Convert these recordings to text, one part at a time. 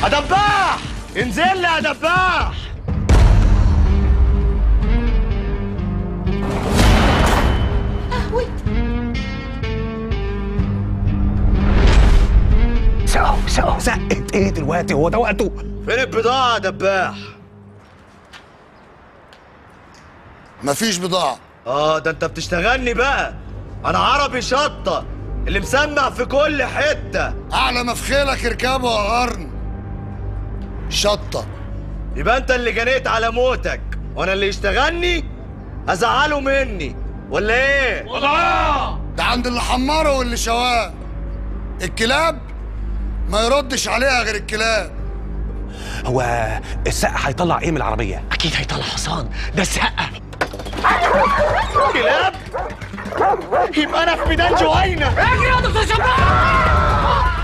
دباح انزل لي يا دباح سقوا سقوا زقت ايه دلوقتي هو ده وقته فين البضاعة يا دباح مفيش بضاعة اه ده انت بتشتغلني بقى انا عربي شطة اللي مسمع في كل حتة أعلى ما في خيلك اركبه يا قرن شطة يبقى انت اللي جنيت على موتك وانا اللي يشتغلني ازعله مني ولا ايه ده عند اللي حمره واللي شواه الكلاب ما يردش عليها غير الكلاب هو السقا هيطلع ايه من العربيه اكيد هيطلع حصان ده السقه كلاب يبقى انا في ميدان جوينة اجري يا دكتور شباب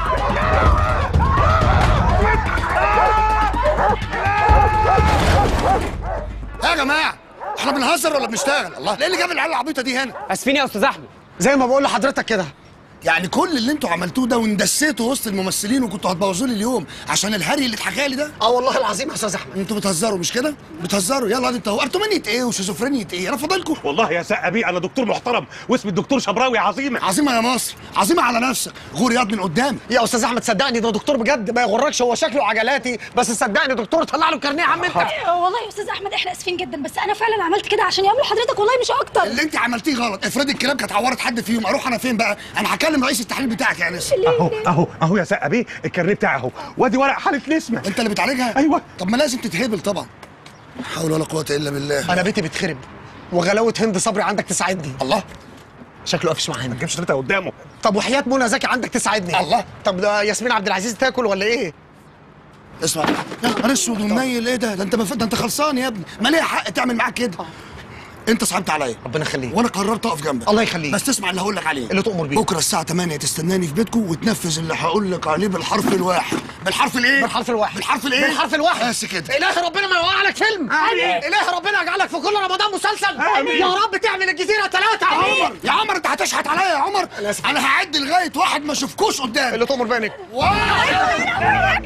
يا جماعة احنا بنهزر ولا بنشتغل الله ايه اللي جاب العيال العبيطة دي هنا اسفين يا استاذ احمد زي ما بقول لحضرتك كده يعني كل اللي انتوا عملتوه ده واندسيتوا وسط الممثلين وكنتوا هتبوظوا لي اليوم عشان الهري اللي اتحكى لي ده اه والله العظيم يا استاذ احمد انتوا بتهزروا مش كده بتهزروا يلا انتوا هو ارتمانية ايه وشيزوفرينية ايه انا فاضلكم والله يا سقا بيه انا دكتور محترم واسمي الدكتور شبراوي عظيمه عظيمة يا مصر عظيمة على نفسك غور ياض من قدامي يا استاذ احمد صدقني ده دكتور بجد ما يغركش هو شكله عجلاتي بس صدقني دكتور طلع له كارنيه يا عم انت والله يا استاذ احمد احنا اسفين جدا بس انا فعلا عملت كده عشان يقابلوا حضرتك والله مش اكتر اللي انت عملتيه غلط افرضي الكلاب كانت عورت حد فيهم اروح انا فين بقى انا هكلم رئيس التحليل بتاعك يا انس اهو اهو اهو يا سقا بيه الكارنيه بتاعي اهو وادي ورق حاله نسمه انت اللي بتعالجها ايوه طب ما لازم تتهبل طبعا لا حول ولا قوه الا بالله انا بيتي بتخرب وغلاوه هند صبري عندك تساعدني الله شكله قافش معانا ما تجيبش ثلاثه قدامه طب وحياه منى زكي عندك تساعدني الله. طب ده ياسمين عبد العزيز تاكل ولا ايه اسمع يا نهار اسود ومنيل ايه ده ده انت مف... ده انت خلصان يا ابني ما ليه حق تعمل معاك كده انت صعبت عليا ربنا يخليك وانا قررت اقف جنبك الله يخليك. بس تسمع اللي هقول لك عليه اللي تؤمر بيه. بكره الساعه 8 تستناني في بيتكم وتنفذ اللي هقول لك عليه بالحرف الواحد بالحرف الايه بالحرف الواحد بالحرف الايه بالحرف الواحد بس كده إله ربنا ما يوقع لك فيلم آمين. إله ربنا يجعلك في كل رمضان مسلسل آمين. يا رب تعمل الجزيرة ثلاثة عمر يا عمر انت هتشحت عليا يا عمر انا هعد لغايه واحد ما اشوفكوش قدامي اللي تؤمر بينك واحد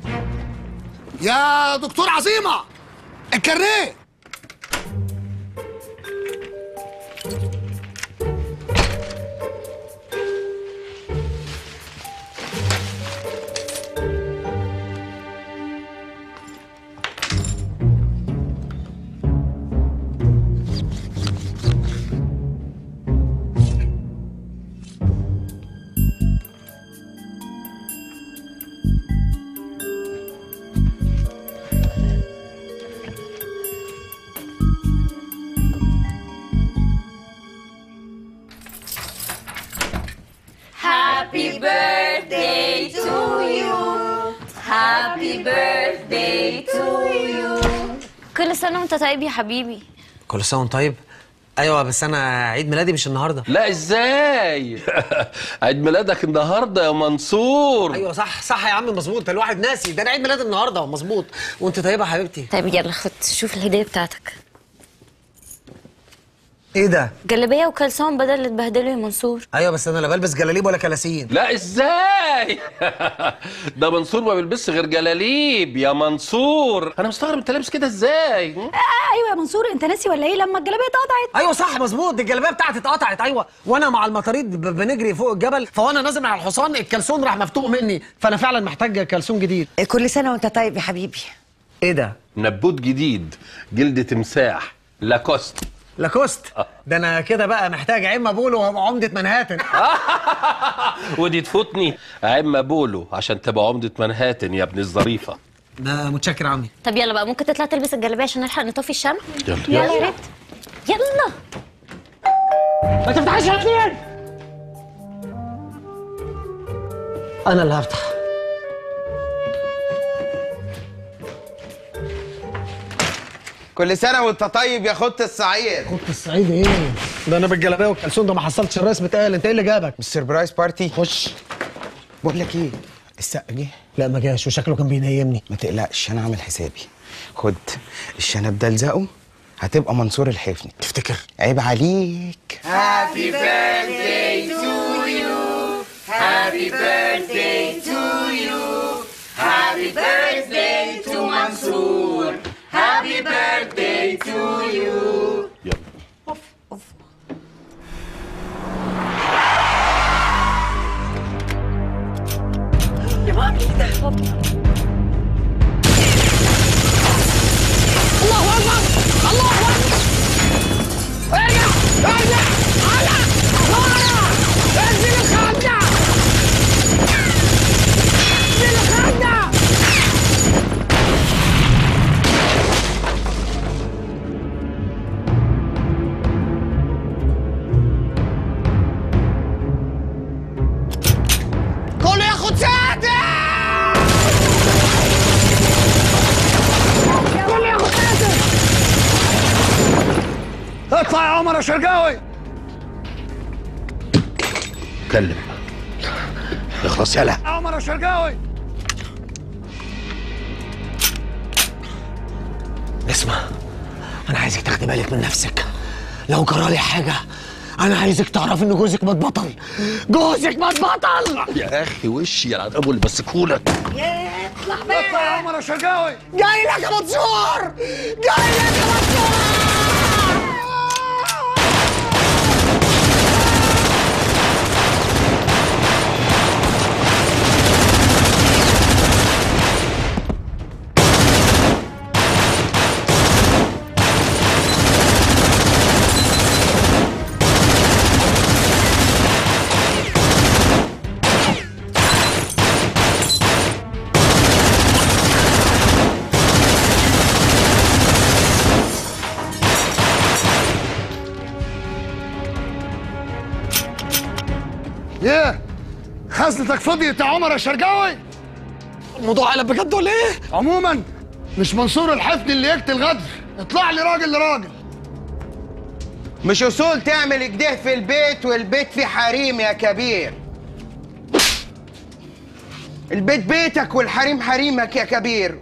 يا دكتور عظيمه الكارنيه Happy birthday to you. Happy birthday to you. كل سنة وانت طيب يا حبيبي كل سنه وانت طيب ايوه بس انا عيد ميلادي مش النهارده لا ازاي عيد ميلادك النهارده يا منصور ايوه صح صح يا عم مظبوط الواحد ناسي ده انا عيد ميلادي النهارده مظبوط وانت طيبه يا حبيبتي طيب يلا خد شوف الهدية بتاعتك ايه ده جلابية وكلسون بدل اللي اتبهدلوا يا منصور ايوه بس انا لا بلبس جلاليب ولا كلاسين لا ازاي ده منصور ما بيلبسش غير جلاليب يا منصور انا مستغرب انت لابس كده ازاي آه ايوه يا منصور انت ناسي ولا ايه لما الجلابيه اتقطعت ايوه صح مظبوط دي الجلابيه بتاعتي اتقطعت ايوه وانا مع المطاريد ب- بنجري فوق الجبل فوانا نازل على الحصان الكلسون راح مفتوق مني فانا فعلا محتاج كلسون جديد كل سنة وانت طيب يا حبيبي ايه ده نبوت جديد جلد تمساح لاكوست لاكوست ده انا كده بقى محتاج عمه بولو وابقى عمده منهاتن ودي تفوتني عم بولو عشان تبقى عمدة منهاتن يا ابن الظريفة ده متشكر يا عمي طب يلا بقى ممكن تطلع تلبس الجلابية عشان نلحق نطفي الشمع يلا. يلا يا ريت يلا ما تفتحش يا اتنين انا اللي هفتح كل سنة وانت طيب يا خط الصعيد خط الصعيد ايه ده انا بالجلابيه والكلسون ده ما حصلتش الرسم اتقال انت ايه اللي جابك مش سربرايز بارتي خش بقول لك ايه السقا جه لا ما جاش وشكله كان بينيمني ما تقلقش انا عامل حسابي خد الشنب ده الزقه هتبقى منصور الحفني تفتكر عيب عليك Happy birthday to you. Happy Happy birthday to Mansoor. Happy birthday to you. يا مامي ده الله أكبر الله أكبر ارجع ارجع على ورا انزل الخندق انزل الخندق كله ياخد ساعتي كله ياخد ساعته اطلع يا عمر يا شرقاوي اتكلم اخلص يلا يا عمر يا شرقاوي اسمع انا عايزك تاخدي بالك من نفسك لو جرالي حاجه انا عايزك تعرف ان جوزك مات بطل جوزك مات بطل يا اخي وشي يا ابو اللي مسكهولك اطلع يا عمر يا شرقاوي جاي لك يا منصور جاي لك يا منصور ايه خزنتك فضيت يا عمر يا شرقاوي الموضوع قلب بجد ولا ايه عموما مش منصور الحفني اللي يقتل غدر اطلع لي راجل لراجل مش اصول تعمل كده في البيت والبيت فيه حريم يا كبير البيت بيتك والحريم حريمك يا كبير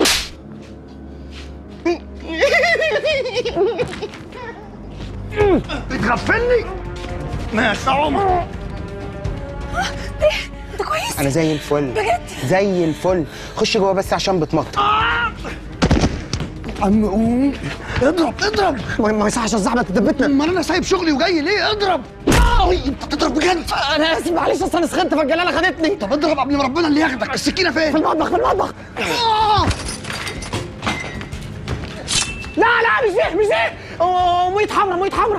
بتغفلني ماشي يا عمر انت كويس انا زي الفل بجد؟ زي الفل خش جوه بس عشان بتمطر عم قوم اضرب اضرب ما ما يصحش الزحمه تدبتنا امال انا سايب شغلي وجاي ليه اضرب انت بتضرب بجد انا اسف معلش اصل انا سخنت فالجلاله خدتني طب اضرب قبل ما ربنا اللي ياخدك السكينه فين في المطبخ في المطبخ لا لا مش ده مش ده أوه، ميت حمرا ميت حمرا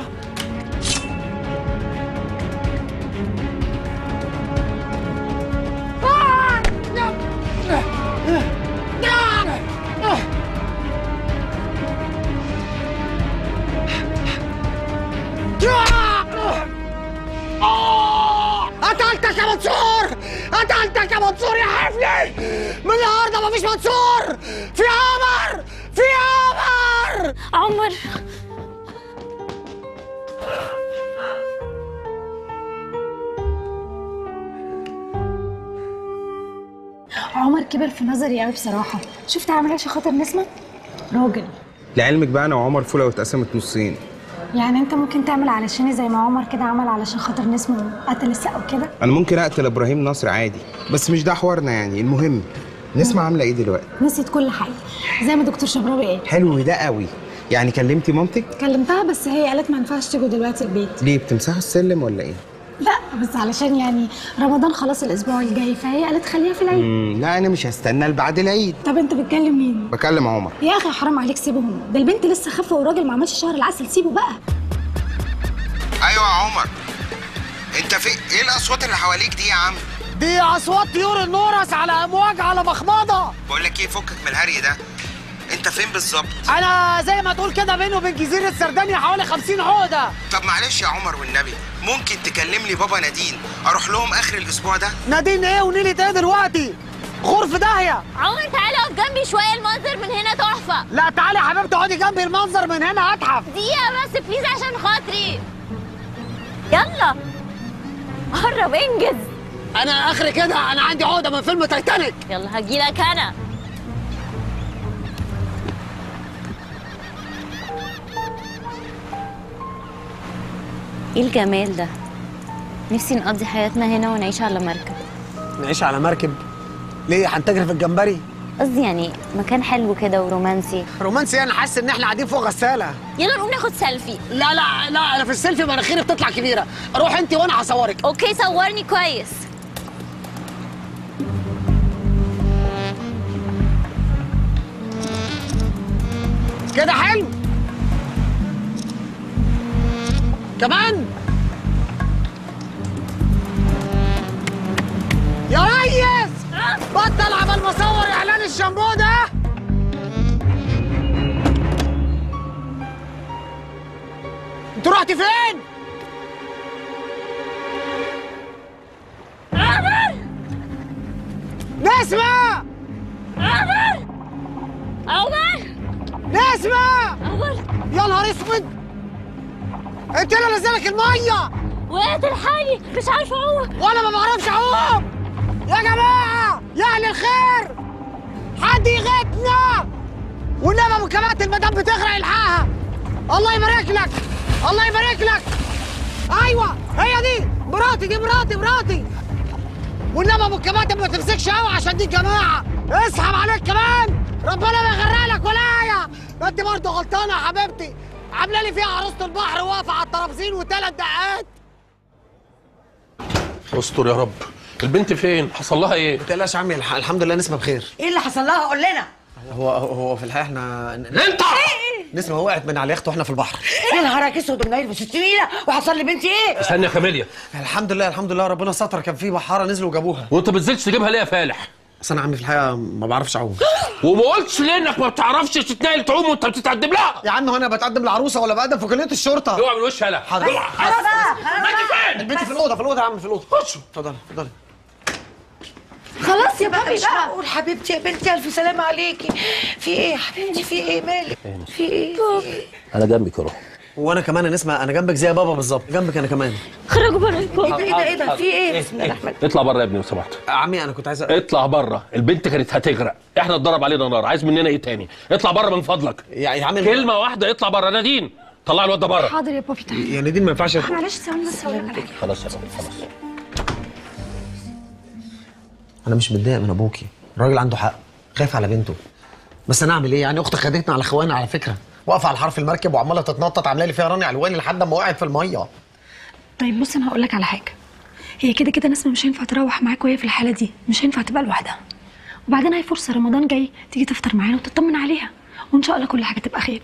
قتلتك يا منصور قتلتك يا منصور يا حفني من النهارده مفيش منصور في عمر في عمر عمر عمر كبر في نظري قوي بصراحه شفت عامل ايه عشان خاطر نسمه راجل لعلمك بقى انا وعمر فوله واتقسمت نصين يعني انت ممكن تعمل علشاني زي ما عمر كده عمل علشان خاطر نسمه وقتل السقا وكده انا ممكن اقتل ابراهيم نصر عادي بس مش ده حوارنا يعني المهم نسمع عامله ايه دلوقتي نسيت كل حاجه زي ما دكتور شبراوي قال حلو ده قوي يعني كلمتي مامتك كلمتها بس هي قالت ما ينفعش تيجوا دلوقتي البيت ليه بتمسحوا السلم ولا ايه لا بس علشان يعني رمضان خلاص الاسبوع الجاي فهي قالت خليها في العيد مم لا انا مش هستنى لبعد العيد طب انت بتكلم مين بكلم عمر يا اخي حرام عليك سيبهم ده البنت لسه خافه والراجل ما عملش شهر العسل سيبه بقى ايوه يا عمر انت في ايه الاصوات اللي حواليك دي يا عم دي اصوات طيور النورس على امواج على مخمضه بقول لك ايه فكك من الهري ده انت فين بالظبط انا زي ما تقول كده بينه وبين جزيره سردانيا حوالي 50 عقده طب معلش يا عمر والنبي ممكن تكلم لي بابا نادين اروح لهم اخر الاسبوع ده نادين ايه ونيلة ايه دلوقتي غرف داهيه عمر تعالى اقف جنبي شويه المنظر من هنا تحفه لا تعالي يا حبيبتي اقعدي جنبي المنظر من هنا اتحف دقيقه بس بليز عشان خاطري يلا قرب انجز انا اخري كده انا عندي عقده من فيلم تايتانيك يلا هجيلك انا ايه الجمال ده نفسي نقضي حياتنا هنا ونعيش على مركب نعيش على مركب ليه هنتجري في الجمبري قصدي يعني مكان حلو كده ورومانسي رومانسي انا حاسس ان احنا قاعدين فوق غساله يلا نقوم ناخد سيلفي لا لا لا انا في السيلفي مناخيري بتطلع كبيره روح انت وانا هصورك اوكي صورني كويس كده حلو كمان يا ريس بطل عمل مصور اعلان الشامبو ده انت رحت فين؟ نسمة عمر عمر نسمة عمر يا نهار اسود انت اللي نزلك الميه وقعت الحالي مش عارفه اعوم وانا ما بعرفش اعوم يا جماعه يا اهل الخير حد يغيثنا والنبي ابو كبات المدام بتغرق الحقها الله يبارك لك الله يبارك لك ايوه هي دي مراتي دي مراتي مراتي والنبي ابو الكباتن ما تمسكش قوي عشان دي الجماعه اسحب عليك كمان ربنا ما يغرق لك ولايه ما انت برضه غلطانه يا حبيبتي عامله لي فيها عروسه البحر واقفه على الترابزين وثلاث دقات استر يا رب البنت فين حصل لها ايه ما تقلقش يا عمي الح- الحمد لله نسمه بخير ايه اللي حصل لها قول لنا هو هو في الحقيقه احنا انت نسمه وقعت من على اليخت واحنا في البحر ايه نهارك اسود ومنيل بس السنينه وحصل لبنتي ايه استنى يا كاميليا الحمد لله الحمد لله ربنا ستر كان في بحاره نزلوا وجابوها وانت ما نزلتش تجيبها ليه يا فالح بس انا عمي في الحقيقه ما بعرفش اعوم وما قلتش ليه انك ما بتعرفش تتنقل تعوم وانت بتتقدم لها يا عم هو انا بتقدم لعروسه ولا بقدم في كليه الشرطه اوعى من وش هلا حاضر اوعى. خلاص بقى خلاص بقى. البنت في الاوضه في الاوضه يا عم في الاوضه خشوا اتفضلي اتفضلي خلاص يا بابي مش معقول حبيبتي يا بنتي الف سلامه عليكي في ايه يا حبيبتي في ايه مالك في ايه في ايه انا جنبك يا روح وانا كمان انا اسمع انا جنبك زي بابا بالظبط جنبك انا كمان خرجوا بره ايه ده ايه ده ايه ده في ايه بسم الله الرحمن اطلع بره يا ابني لو سمحت عمي انا كنت عايز أ- اطلع بره البنت كانت هتغرق احنا اتضرب علينا نار عايز مننا ايه تاني اطلع بره من فضلك يا يا عم كلمه واحده اطلع بره نادين طلع الواد ده بره حاضر يا بابي تعالى يا نادين ما ينفعش معلش ثواني بس هقول لك على حاجه خلاص يا بابا خلاص انا مش متضايق من ابوكي الراجل عنده حق خايف على بنته بس انا اعمل ايه يعني اختي خدتنا على اخوانا على فكره واقفه على حرف المركب وعماله تتنطط عامله لي فيها راني علواني لحد ما وقعت في الميه طيب بص انا هقول لك على حاجه هي كده كده نسمه مش هينفع تروح معاك وهي في الحاله دي مش هينفع تبقى لوحدها وبعدين هي فرصه رمضان جاي تيجي تفطر معانا وتطمن عليها وان شاء الله كل حاجه تبقى خير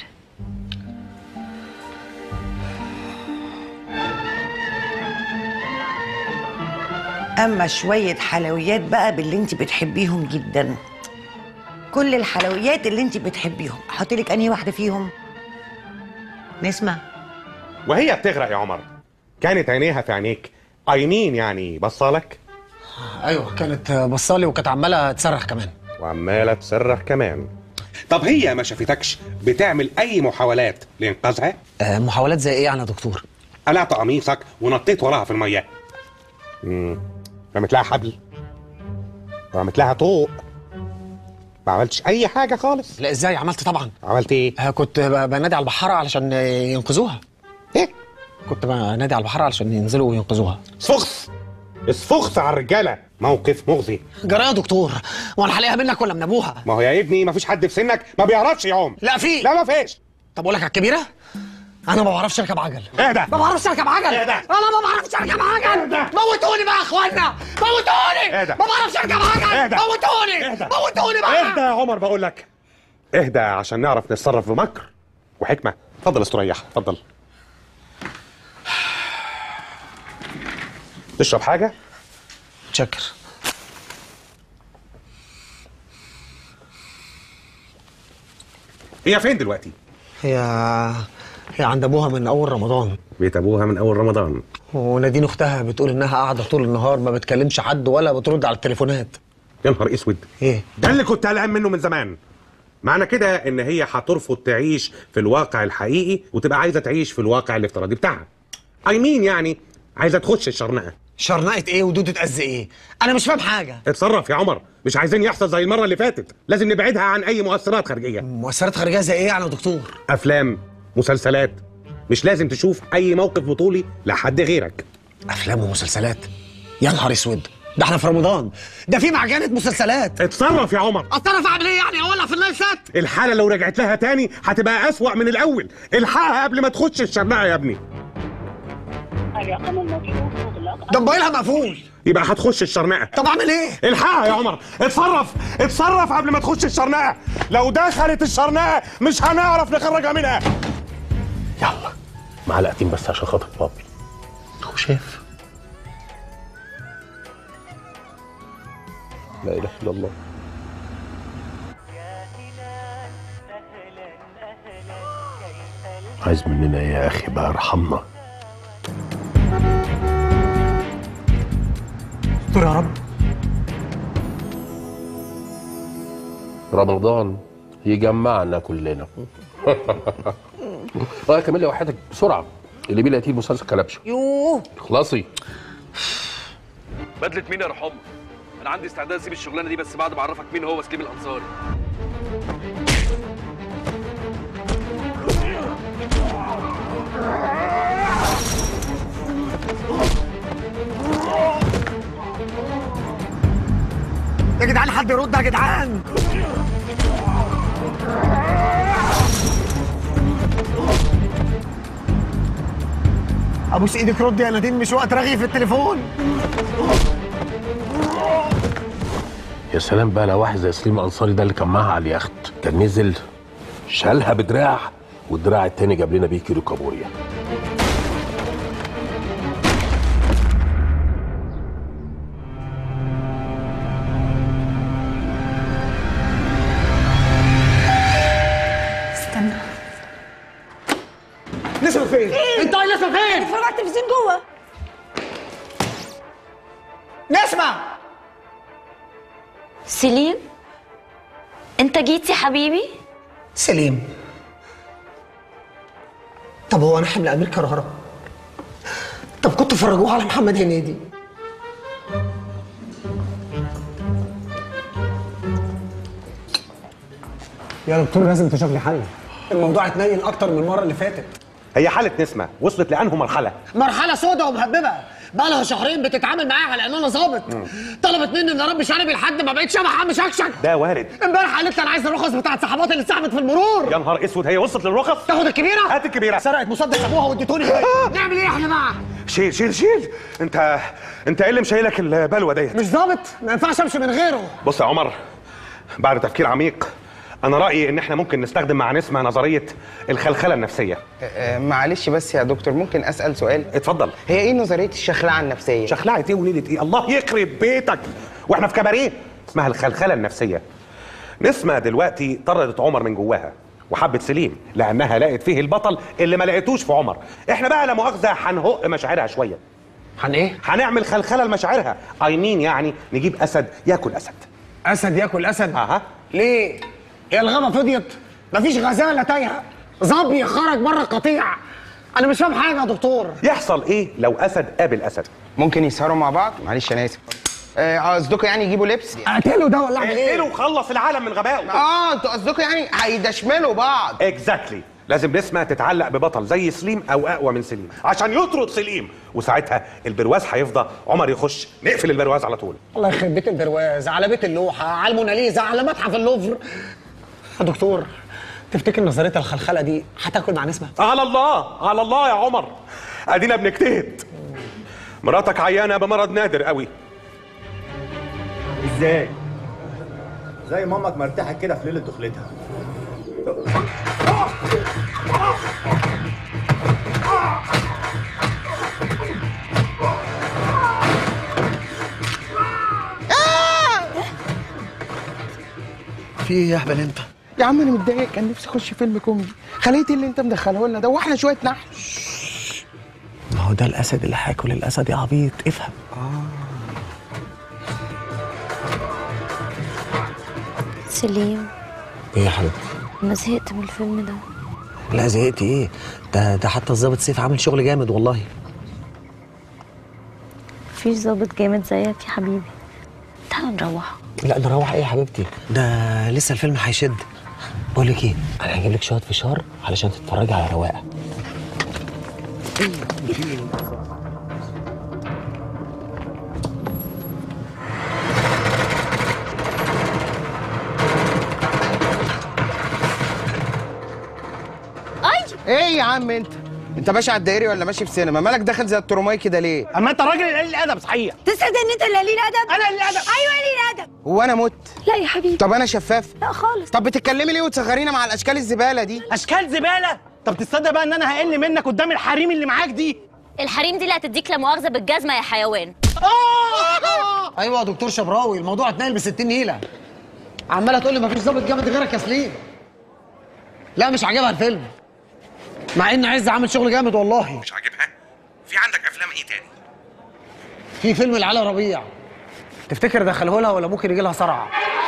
اما شويه حلويات بقى باللي انت بتحبيهم جدا كل الحلويات اللي انت بتحبيهم احط لك انهي واحده فيهم نسمع وهي بتغرق يا عمر كانت عينيها في عينيك ايمين يعني بصالك ايوه كانت بصالي وكانت عماله تصرخ كمان وعماله تصرخ كمان طب هي ما شافتكش بتعمل اي محاولات لانقاذها آه محاولات زي ايه يعني يا دكتور قلعت قميصك ونطيت وراها في الميه امم رميت لها حبل رميت لها طوق ما عملتش اي حاجه خالص لا ازاي عملت طبعا عملت ايه آه كنت ب- بنادي على البحاره علشان ينقذوها ايه كنت بنادي على البحاره علشان ينزلوا وينقذوها اسفخس اسفخس على الرجاله موقف مغزي جرى يا دكتور وانا هلاقيها منك ولا من ابوها ما هو يا ابني ما فيش حد في سنك ما بيعرفش يعوم لا في لا ما فيش طب اقول لك على الكبيره انا ما بعرفش اركب عجل اهدى ما بعرفش اركب عجل اهدى. انا ما بعرفش اركب عجل موتوني بقى يا اخوانا موتوني اهدى. ما بعرفش اركب عجل اهدى. موتوني اهدى. موتوني بقى اهدى يا عمر بقول لك اهدى عشان نعرف نتصرف بمكر وحكمه اتفضل استريح اتفضل تشرب حاجه متشكر هي فين دلوقتي هي هي عند ابوها من اول رمضان بيت ابوها من اول رمضان ونادين اختها بتقول انها قاعده طول النهار ما بتكلمش حد ولا بترد على التليفونات يا نهار اسود ايه ده اللي كنت قلقان منه من زمان معنى كده ان هي هترفض تعيش في الواقع الحقيقي وتبقى عايزه تعيش في الواقع الافتراضي بتاعها اي مين يعني عايزه تخش الشرنقه شرنقه ايه ودودة قز ايه انا مش فاهم حاجه اتصرف يا عمر مش عايزين يحصل زي المره اللي فاتت لازم نبعدها عن اي مؤثرات خارجيه مؤثرات خارجيه زي ايه يعني يا دكتور افلام مسلسلات مش لازم تشوف اي موقف بطولي لحد غيرك افلام ومسلسلات يا نهار اسود ده احنا في رمضان ده في معجنه مسلسلات اتصرف يا عمر اتصرف اعمل ايه يعني اولع في النايل سات الحالة لو رجعت لها تاني هتبقى أسوأ من الأول الحقها قبل ما تخش الشرنقة يا ابني ده موبايلها مقفول يبقى هتخش الشرنقة طب اعمل ايه الحقها يا عمر اتصرف اتصرف قبل ما تخش الشرنقة لو دخلت الشرنقة مش هنعرف نخرجها منها يلا معلقتين بس عشان خاطر بابي هو شاف لا اله الا الله عايز مننا إيه يا اخي بقى ارحمنا استر يا رب رمضان يجمعنا كلنا اه كمان لو وحدك بسرعه اللي بيه لقيتيه مسلسل كلبشه يوه خلاصي بدلة مين يا رحمة؟ أنا عندي استعداد أسيب الشغلانة دي بس بعد ما أعرفك مين هو سليم الأنصاري. يا جدعان حد يرد يا جدعان ابوس ايدك رد يا نادين مش وقت رغي في التليفون يا سلام بقى لو واحد زي سليم الانصاري ده اللي كان معاها على اليخت كان نزل شالها بدراع والدراع التاني جاب لنا بيه كيلو كابوريا استنى نسمة فين؟ انت يا نسمة فين؟ اتفرج على التلفزيون جوه نسمة سليم انت جيت يا حبيبي سليم طب هو انا حمل امير كرهرة طب كنتوا فرجوه على محمد هنيدي يا دكتور لازم تشوف لي حل الموضوع اتنين اكتر من المره اللي فاتت هي حالة نسمة وصلت لأنه مرحلة مرحله سودة ومهببه بقى لها شهرين بتتعامل معايا على ان انا ظابط طلبت مني ان اربي شنبي لحد ما بقيت شبه عم شكشك ده وارد امبارح قالت لي انا عايز الرخص بتاعت صحاباتي اللي اتسحبت في المرور يا نهار اسود هي وصلت للرخص تاخد الكبيره هات الكبيرة سرقت مسدس ابوها واديتوني نعمل ايه احنا بقى شيل شيل شيل انت انت ايه اللي مشايلك البلوه ديت مش ظابط ما ينفعش امشي من غيره بص يا عمر بعد تفكير عميق انا رايي ان احنا ممكن نستخدم مع نسمه نظريه الخلخله النفسيه آه، معلش بس يا دكتور ممكن اسال سؤال اتفضل هي ايه نظريه الشخلعه النفسيه شخلعه ايه ونيله ايه الله يخرب بيتك واحنا في كباريه اسمها الخلخله النفسيه نسمه دلوقتي طردت عمر من جواها وحبت سليم لانها لقت فيه البطل اللي ما لقيتوش في عمر احنا بقى لا مؤاخذه هنهق مشاعرها شويه هن ايه هنعمل خلخله لمشاعرها اي مين يعني نجيب اسد ياكل اسد اسد ياكل اسد اها ليه هي الغابه فضيت مفيش غزاله تايهه ظبي خرج بره القطيع انا مش فاهم حاجه يا دكتور يحصل ايه لو اسد قابل اسد ممكن يسهروا مع بعض معلش انا اسف آه، قصدكم يعني يجيبوا لبس اقتله ده ولا اعمل ايه اقتله وخلص العالم من غبائه اه انتوا قصدكم يعني هيدشملوا بعض اكزاكتلي لازم نسمة تتعلق ببطل زي سليم او اقوى من سليم عشان يطرد سليم وساعتها البرواز هيفضى عمر يخش نقفل البرواز على طول الله يخرب بيت البرواز على بيت اللوحه على الموناليزا على متحف اللوفر يا دكتور تفتكر نظريه الخلخله دي هتاكل مع نسمه على الله على الله يا عمر ادينا بنجتهد مراتك عيانه بمرض نادر قوي ازاي؟ زي مامك مرتاحة كده في ليلة دخلتها في ايه يا اهبل انت يا عم انا متضايق كان نفسي اخش فيلم كوميدي خليتي اللي انت مدخله لنا ده واحنا شويه نحل ما هو ده الاسد اللي هياكل الاسد يا عبيط افهم سليم ايه يا حبيبي انا زهقت من الفيلم ده لا زهقت ايه ده ده حتى الظابط سيف عامل شغل جامد والله مفيش ظابط جامد زيك يا حبيبي تعال نروح لا نروح ايه يا حبيبتي ده لسه الفيلم هيشد بقول لك ايه انا هجيب لك شويه فشار علشان تتفرجي على رواقه ايه يا عم انت انت ماشي على الدائري ولا ماشي في سينما مالك داخل زي الترماي كده ليه اما انت راجل قليل الادب صحيح تصدق ان انت اللي قليل ادب انا اللي ادب ايوه قليل ادب هو انا مت لا يا حبيبي طب انا شفاف لا خالص طب بتتكلمي ليه وتصغرينا مع الاشكال الزباله دي اشكال زباله طب تصدق بقى ان انا هقل منك قدام الحريم اللي معاك دي الحريم دي اللي هتديك لا مؤاخذه بالجزمه يا حيوان ايوه يا دكتور شبراوي الموضوع اتنقل ب 60 نيله عماله تقول لي مفيش ظابط جامد غيرك يا سليم لا مش عاجبها الفيلم مع ان عز عامل شغل جامد والله مش عاجبها في عندك افلام ايه تاني في فيلم العلا ربيع تفتكر دخله لها ولا ممكن يجي لها صرع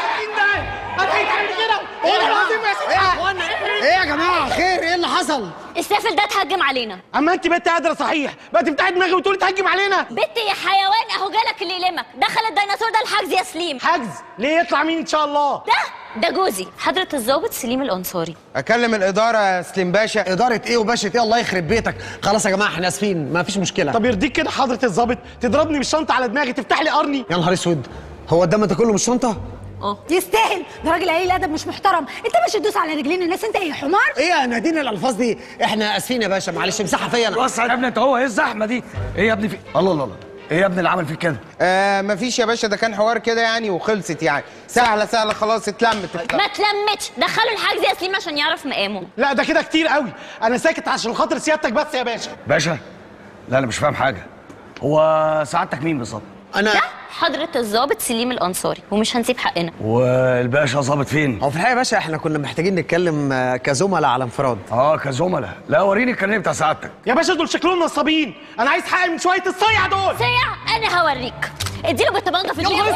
ايه يا جماعه خير ايه اللي حصل السافل ده اتهجم علينا اما انت بنت قادره صحيح بقى تفتحي دماغي وتقولي تهجم علينا بت يا حيوان اهو جالك اللي يلمك دخل الديناصور ده الحجز يا سليم حجز ليه يطلع مين ان شاء الله ده ده جوزي حضره الضابط سليم الانصاري اكلم الاداره يا سليم باشا اداره ايه وباشا ايه الله يخرب بيتك خلاص يا جماعه احنا اسفين ما فيش مشكله طب يرضيك كده حضره الضابط تضربني بالشنطه على دماغي تفتح لي قرني يا نهار اسود هو الدم ده كله مش شنطه اه يستاهل ده راجل قليل ادب مش محترم انت مش تدوس على رجلين الناس انت ايه حمار ايه يا نادين الالفاظ دي احنا اسفين يا باشا معلش امسحها فيا انا وسع يا ابني انت هو ايه الزحمه دي ايه يا ابني في الله الله الله ايه يا ابني اللي عمل فيك كده آه مفيش يا باشا ده كان حوار كده يعني وخلصت يعني سهله سهله خلاص اتلمت ما تلمتش دخلوا الحجز يا سليم عشان يعرف مقامه لا ده كده كتير قوي انا ساكت عشان خاطر سيادتك بس يا باشا باشا لا انا مش فاهم حاجه هو سعادتك مين بالظبط انا حضره الضابط سليم الانصاري ومش هنسيب حقنا والباشا ظابط فين هو في الحقيقه يا باشا احنا كنا محتاجين نتكلم آه، كزملاء على انفراد اه كزملاء لا وريني الكارنيه بتاع سعادتك يا باشا دول شكلهم نصابين انا عايز حقي من شويه الصيع دول سيع انا هوريك اديله بالطبانجه في الجيب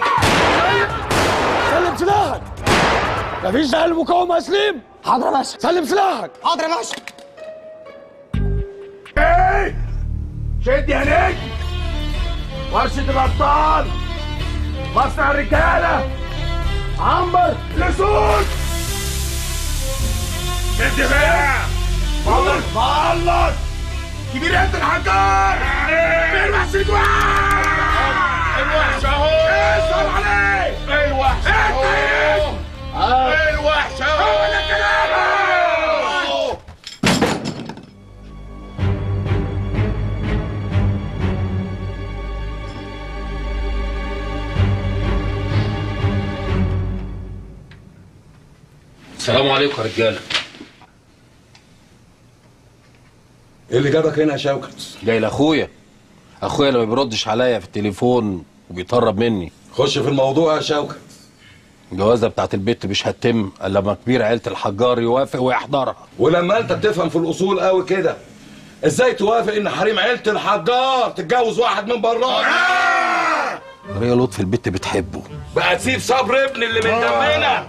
سلم سلاحك مفيش داعي للمقاومه يا سليم حاضر يا باشا سلم سلاحك حاضر يا باشا ايه شد يا نجم ورشة الأبطال مصنع الرجالة عنبر لسود شد بقى خلص خلص كبير انت الحجار الوحش الوحش اهو اسال عليه الوحش اهو الوحش اهو هو ده كلامه السلام عليكم يا رجاله ايه اللي جابك هنا يا شوكت؟ جاي لاخويا اخويا اللي ما بيردش عليا في التليفون وبيطرب مني خش في الموضوع يا شوكت الجوازه بتاعت البت مش هتتم الا لما كبير عيله الحجار يوافق ويحضرها ولما انت بتفهم في الاصول قوي كده ازاي توافق ان حريم عيله الحجار تتجوز واحد من براه ماريا لطفي البت بتحبه بقى تسيب صبر ابن اللي من دمنا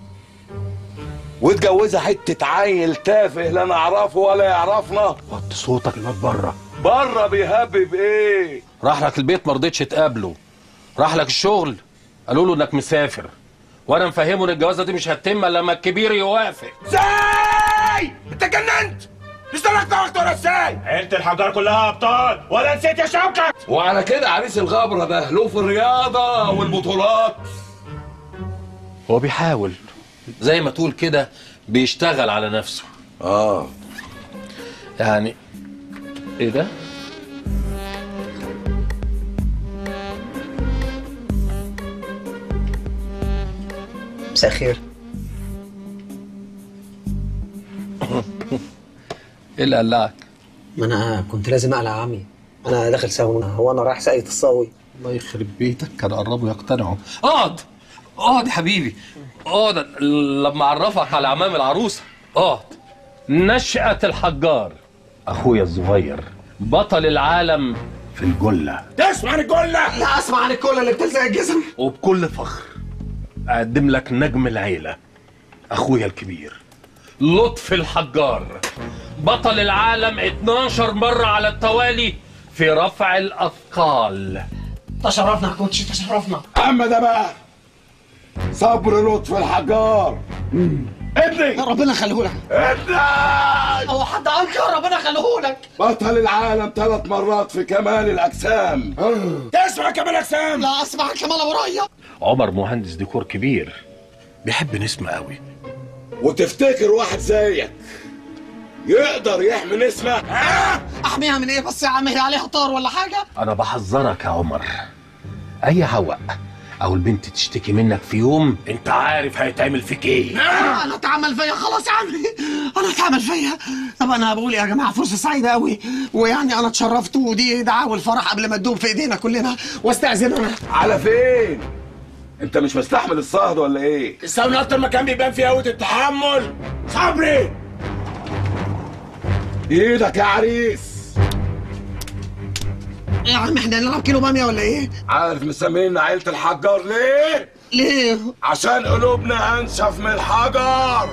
وتجوزها حته عيل تافه لا نعرفه ولا يعرفنا وطي صوتك الواد بره بره بيهبب ايه راح لك البيت ما رضيتش تقابله راح لك الشغل قالوا له انك مسافر وانا مفهمه ان الجوازه دي مش هتتم الا لما الكبير يوافق ازاي انت جننت اشتركت وقت ولا ازاي عيلة الحجار كلها ابطال ولا نسيت يا شوكت وعلى كده عريس الغبره ده له في الرياضه والبطولات هو بيحاول زي ما تقول كده بيشتغل على نفسه اه يعني ايه ده مساء الخير ايه اللي قلعك ما انا كنت لازم اقلع يا عمي انا داخل ساونا هو انا رايح ساقية الصاوي الله يخرب بيتك كان قربوا يقتنعوا اقعد اقعد يا حبيبي اقعد لما اعرفك على عمام العروسه اقعد نشأة الحجار اخويا الصغير بطل العالم في الجله تسمع عن الجله لا اسمع عن الكولا اللي بتلزق الجسم وبكل فخر اقدم لك نجم العيله اخويا الكبير لطفي الحجار بطل العالم 12 مره على التوالي في رفع الاثقال تشرفنا يا كوتش تشرفنا اما ده بقى صبر لطفي الحجار ابني ربنا يخليهولك ابني هو حد انكر ربنا يخليهولك بطل العالم ثلاث مرات في كمال الاجسام تسمع كمان اجسام لا اسمع كمان ورايا عمر مهندس ديكور كبير بيحب نسمة قوي وتفتكر واحد زيك يقدر يحمي نسمة احميها من ايه بس يا عم هي عليها طار ولا حاجه انا بحذرك يا عمر اي هواء او البنت تشتكي منك في يوم انت عارف هيتعمل فيك ايه انا اتعمل فيا خلاص يا عمي انا اتعمل فيا طب انا بقول يا جماعه فرصه سعيده قوي ويعني انا اتشرفت ودي دعاوى الفرح قبل ما تدوب في ايدينا كلنا واستاذن انا على فين انت مش مستحمل الصهد ولا ايه الساونا اكتر مكان بيبان فيه قوه التحمل صبري ايدك يا عريس يا عم احنا نلعب كيلو باميه ولا ايه عارف مسمينا عيلة الحجار ليه؟ ليه؟ عشان قلوبنا انشف من الحجر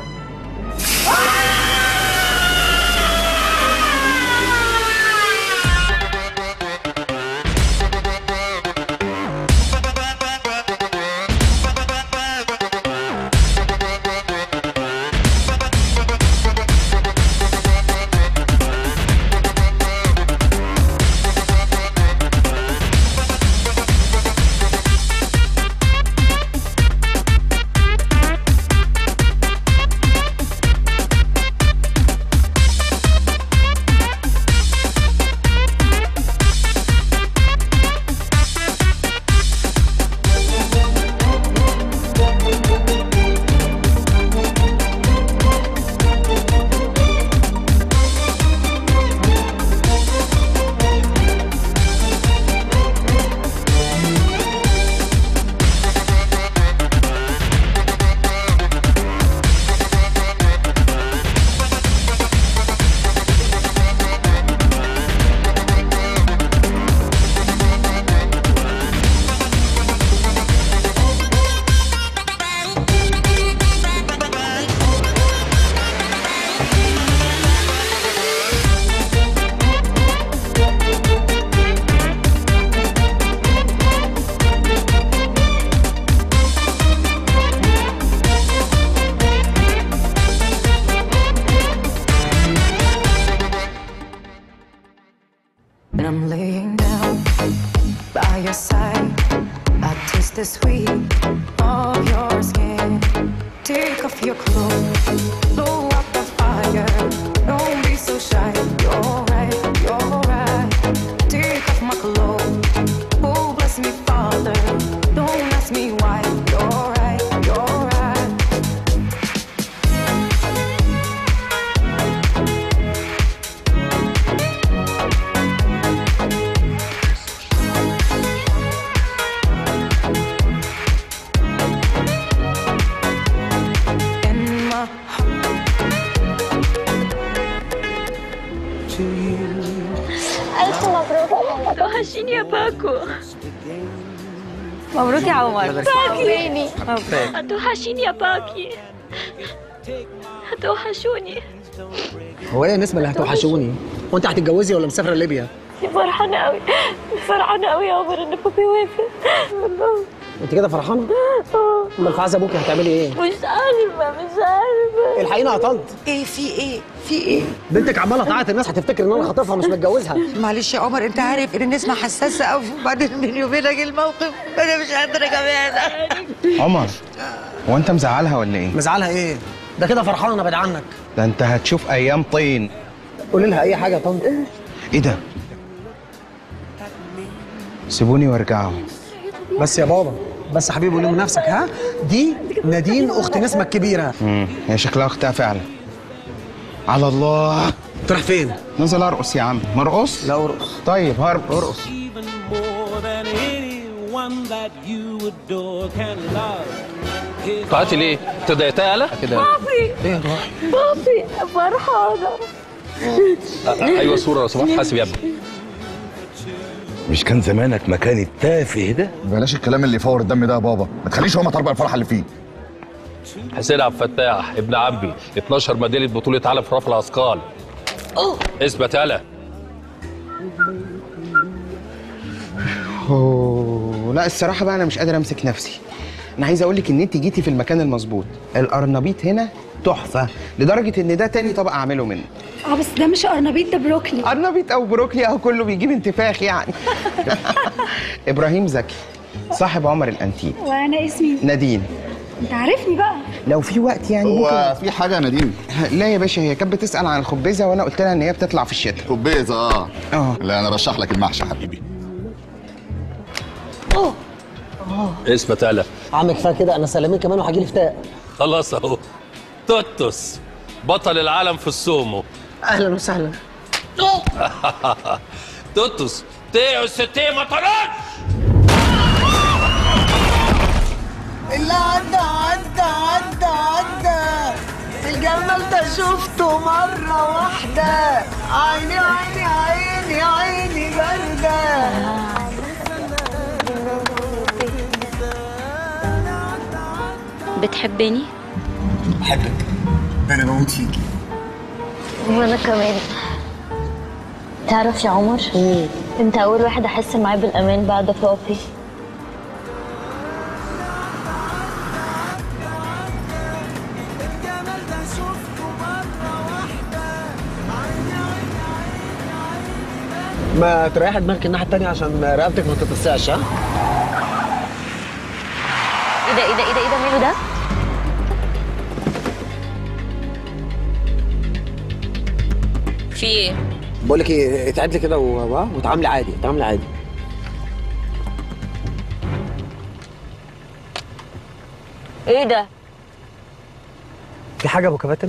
And I'm laying down by your side. I taste the sweet of your skin. Take off your clothes, blow up the fire. Don't be so shy. You're right, you're right. Take off my clothes. Oh, bless me, Father. Don't ask me why. You're right, you're right. In my ألف مبروك توحشيني يا باكو مبروك يا عمر باكي مبروك. هتوحشيني يا باكي هتوحشوني هو ايه يا نسمه اللي هتوحشوني وانت هتتجوزي ولا مسافره ليبيا فرحانة أوي فرحانة أوي يا عمر إن بابي وافق انت كده فرحانه امال في عزا ابوكي هتعملي ايه مش عارفة مش عارفة الحقيقه يا طنط ايه في ايه في ايه بنتك عماله تعيط الناس هتفتكر ان انا خاطفها مش متجوزها معلش يا عمر انت عارف ان نسمة حساسه قوي وبعدين بيني وبينك الموقف انا مش قادره كمان عمر هو انت مزعلها ولا ايه؟ مزعلها ايه؟ ده كده فرحانه بعد عنك ده انت هتشوف ايام طين قولي لها اي حاجه يا طنط ايه ده؟ سيبوني وارجعوا بس يا بابا بس يا حبيبي قول نفسك ها دي نادين اخت نسمه الكبيره امم هي شكلها اختها فعلا على الله تروح فين؟ نزل ارقص يا عم مرقص؟ لا ارقص طيب هرقص ارقص more than anyone that you adore can love. طلعتي ليه؟ ابتديت تعلى كده بابي ايه بابي فرحانة ايوه صوره لو سمحت حاسب يا ابني مش كان زمانك مكان التافه ده بلاش الكلام اللي يفور الدم ده يا بابا ما تخليش هما طربق الفرحه اللي فيه حسين عبد الفتاح ابن عمي 12 ميداليه بطوله عالم في رفع الاثقال اثبت يالا أوه، لا الصراحة بقى أنا مش قادر أمسك نفسي. أنا عايز أقول لك إن أنت جيتي في المكان المظبوط. القرنبيط هنا تحفة لدرجة إن ده تاني طبق أعمله منه. اه بس ده مش قرنبيط ده بروكلي قرنبيط أو بروكلي أهو كله بيجيب انتفاخ يعني. إبراهيم زكي صاحب عمر الأنتيب وانا اسمي نادين انت عارفني بقى لو في وقت يعني هو ممكن في حاجه يا نديم لا يا باشا هي كانت بتسال عن الخبيزه وانا قلت لها ان هي بتطلع في الشتاء خبيزه اه اه لا انا رشح لك المحشي يا حبيبي اثبت على عم كفايه كده انا سلامين كمان وهجي لي فتاء خلاص اهو توتوس بطل العالم في السومو اهلا وسهلا توتوس تيو ستي ما طلعش اللي عدى عدى عدى عدى الجمال ده شفته مرة واحدة عيني عيني عيني عيني باردة بتحبني بحبك ده انا بموت فيكي وانا كمان تعرف يا عمر انت اول واحد احس معاه بالامان بعد بابي ما تريح دماغك الناحيه التانيه عشان رقبتك ما تتوسعش ها ايه ده ايه ده ايه ده ايه ده ماله ده في ايه بقول لك ايه اتعدلي كده و- وتعاملي عادي تعاملي عادي ايه ده في حاجه ابو كباتن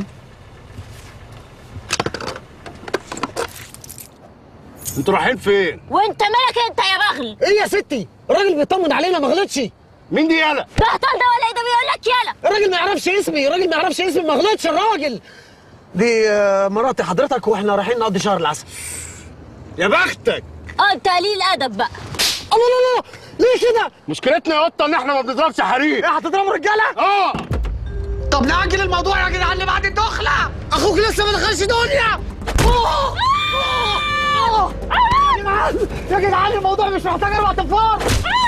انتوا رايحين فين؟ وانت مالك انت يا بغل ايه يا ستي الراجل بيطمن علينا ما غلطش مين دي يالا ده هطل ده ولا ايه ده بيقول لك يلا الراجل ما يعرفش اسمي الراجل ما يعرفش اسمي ما غلطش الراجل دي آه، مراتي حضرتك واحنا رايحين نقضي شهر العسل يا بختك اه انت قليل ادب بقى الله الله الله ليه كده مشكلتنا يا قطه ان احنا ما بنضربش حريم ايه هتضربوا رجاله اه طب نأجل الموضوع يا جدعان اللي بعد الدخلة أخوك لسه ما دخلش دنيا أوه! أوه! يا جدعان يا جدعان الموضوع مش محتاج أربع تنفار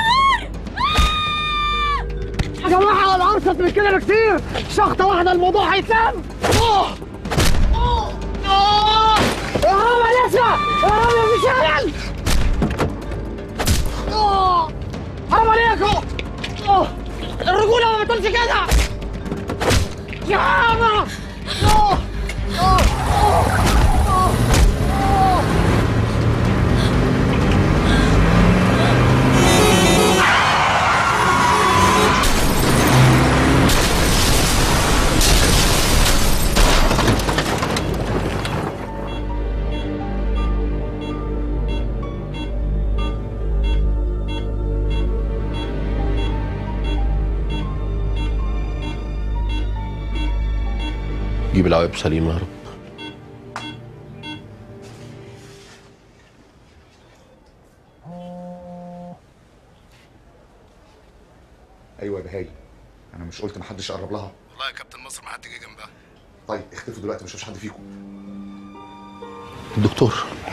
يا جماعة أنا أرخص من كده بكتير شخطة واحدة الموضوع هيتلم أوه! أوه! أوه! يا رب يا نسمة يا رب يا مشعل أوه! حرام عليكم أوه! الرجولة ما بتقولش كده يا ماما أوه! أوه! أوه! أوه! أوه! جيب العواقب سليمه يا رب ايوه يا بهاي انا مش قلت محدش يقرب لها والله يا كابتن مصر ما حد جه جنبها طيب اختفوا دلوقتي ما اشوفش حد فيكم الدكتور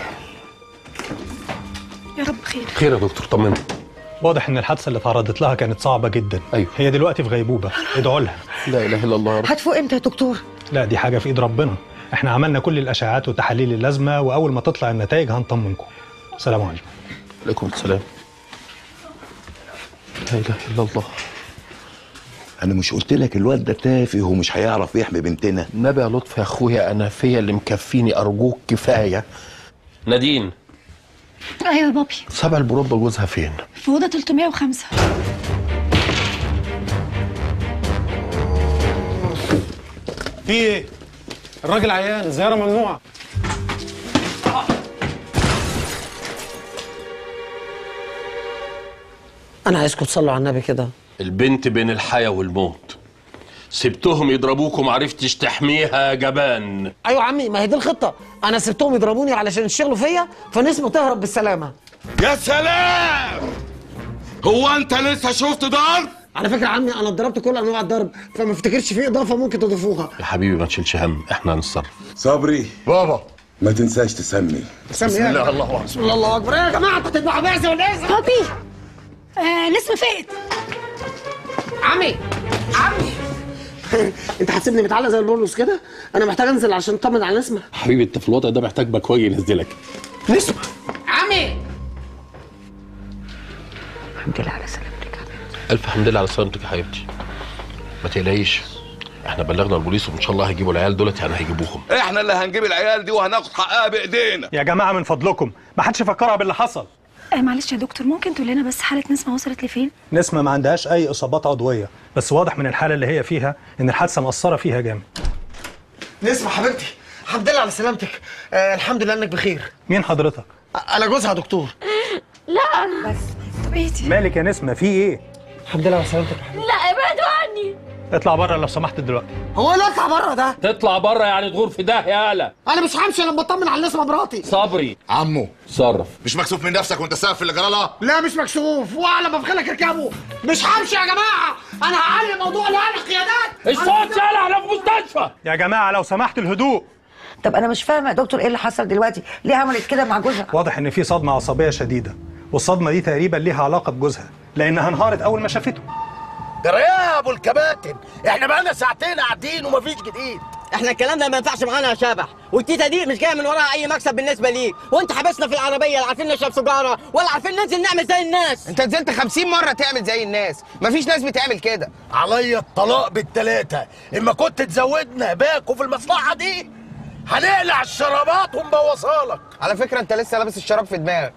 يا رب خير خير يا دكتور طمنا واضح ان الحادثه اللي تعرضت لها كانت صعبه جدا ايوه هي دلوقتي في غيبوبه ادعوا لها لا اله الا الله يا رب هتفوق امتى يا دكتور لا دي حاجه في ايد ربنا احنا عملنا كل الاشعاعات والتحاليل اللازمه واول ما تطلع النتائج هنطمنكم سلام عليكم عليكم السلام لا اله الا الله انا مش قلت لك الواد ده تافه ومش هيعرف يحمي بنتنا نبي يا لطفي يا اخويا انا فيا اللي مكفيني ارجوك كفايه نادين ايوه يا بابي سبع البروبه جوزها فين في اوضه 305 في ايه؟ الراجل عيان زيارة ممنوعة أنا عايزكم تصلوا على النبي كده البنت بين الحياه والموت سبتهم يضربوكم معرفتش تحميها يا جبان أيوة يا عمي ما هي دي الخطة أنا سبتهم يضربوني علشان يشتغلوا فيا فنسمة تهرب بالسلامة يا سلام هو انت لسه شفت ضرب على فكرة يا عمي أنا اتضربت كل أنواع الضرب فما افتكرش في إضافة ممكن تضيفوها يا حبيبي ما تشيلش هم احنا هنتصرف صبري بابا ما تنساش تسمي سمي بسم الله الله أكبر بسم الله الله أكبر إيه يا جماعة أنتوا هتذبحوا بعزة ولا إيه؟ بابي آه نسمة فقت عمي عمي انت هتسيبني متعلق زي البولوس كده انا محتاج انزل عشان اطمن على نسمه حبيبي انت في الوضع ده محتاج بكواجي ينزلك نسمه عمي الحمد لله على سلامتك الف حمد لله على سلامتك يا حبيبتي ما تقلقيش احنا بلغنا البوليس وان شاء الله هيجيبوا العيال دولت يعني هيجيبوهم احنا اللي هنجيب العيال دي وهناخد حقها بايدينا يا جماعه من فضلكم ما حدش يفكرها باللي حصل آه معلش يا دكتور ممكن تقول لنا بس حاله نسمه وصلت لفين نسمه ما عندهاش اي اصابات عضويه بس واضح من الحاله اللي هي فيها ان الحادثه مأثره فيها جامد نسمة حبيبتي الحمد لله على سلامتك آه الحمد لله انك بخير مين حضرتك انا جوزها يا دكتور لا بس بيتي مالك يا نسمه في ايه الحمد لله على سلامتك لا ابعدوا عني اطلع بره لو سمحت دلوقتي هو ايه اللي اطلع بره ده تطلع بره يعني تغور في ده يا هلا انا مش همشي لما اطمن على نسمة مراتي صبري عمو صرف مش مكسوف من نفسك وانت سبب في اللي جرالها لا مش مكسوف واعلى ما بخلك اركبه مش همشي يا جماعه انا هعلي الموضوع لاعلى القيادات الصوت يالا احنا في مستشفى يا جماعه لو سمحت الهدوء طب انا مش فاهمه يا دكتور ايه اللي حصل دلوقتي ليه عملت كده مع جوزها واضح ان في صدمه عصبيه شديده والصدمه دي تقريبا ليها علاقه بجوزها لانها انهارت اول ما شافته جرى يا ابو الكباتن احنا بقالنا ساعتين قاعدين ومفيش جديد احنا الكلام ده ما ينفعش معانا يا شبح والتيتا دي مش جايه من وراها اي مكسب بالنسبه ليك وانت حبسنا في العربيه لا عارفين نشرب سيجاره ولا عارفين ننزل نعمل زي الناس انت نزلت 50 مره تعمل زي الناس مفيش ناس بتعمل كده عليا الطلاق بالتلاتة اما كنت تزودنا باكو في المصلحة دي هنقلع الشرابات ونبوظها لك على فكره انت لسه لابس الشراب في دماغك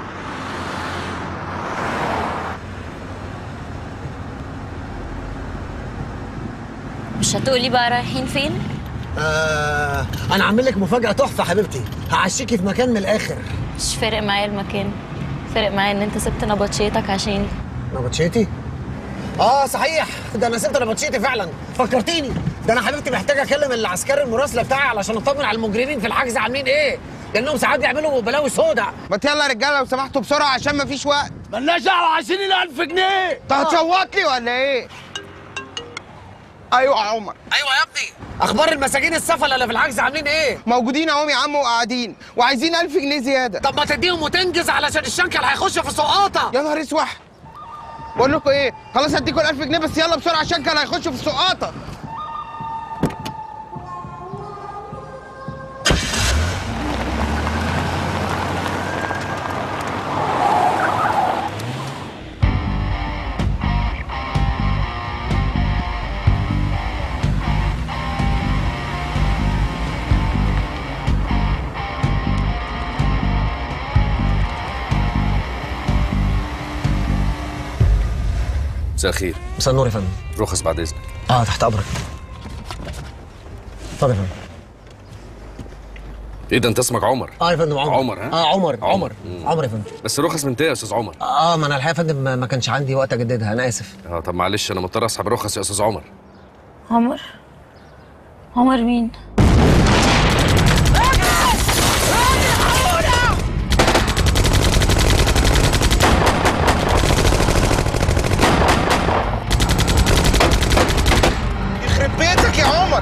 مش هتقولي بقى رايحين فين آه انا عامل لك مفاجاه تحفه حبيبتي هعشيكي في مكان من الاخر مش فارق معايا المكان فارق معايا ان انت سبت نبطشيتك عشاني نبطشيتي اه صحيح ده انا سبت نبطشيتي فعلا فكرتيني ده انا حبيبتي محتاج اكلم العسكري المراسله بتاعي علشان اطمن على المجرمين في الحجز عاملين ايه لانهم ساعات بيعملوا بلاوي سودا ما يلا يا رجاله لو سمحتوا بسرعه عشان مفيش وقت ملناش دعوه عايزين ال 1000 جنيه انت هتصوت لي ولا ايه ايوه يا عمر ايوه يا ابني اخبار المساجين السفله اللي في الحجز عاملين ايه موجودين اهو يا عم وقاعدين وعايزين 1000 جنيه زياده طب ما تديهم وتنجز علشان الشنكل هيخش في سقاطه يا نهار اسوح بقول لكم ايه خلاص هديكم ال 1000 جنيه بس يلا بسرعه عشان كان هيخشوا في السقاطه مساء الخير مساء النور يا فندم رخص بعد اذنك اه تحت امرك اتفضل يا فندم ايه ده انت اسمك عمر اه يا فندم عمر عمر ها اه عمر عمر مم. عمر يا فندم بس رخص من امتى يا استاذ عمر اه ما انا الحقيقه يا فندم ما- ما كانش عندي وقت اجددها انا اسف اه طب معلش انا مضطر اسحب الرخص يا استاذ عمر عمر عمر مين يخرب بيتك يا عمر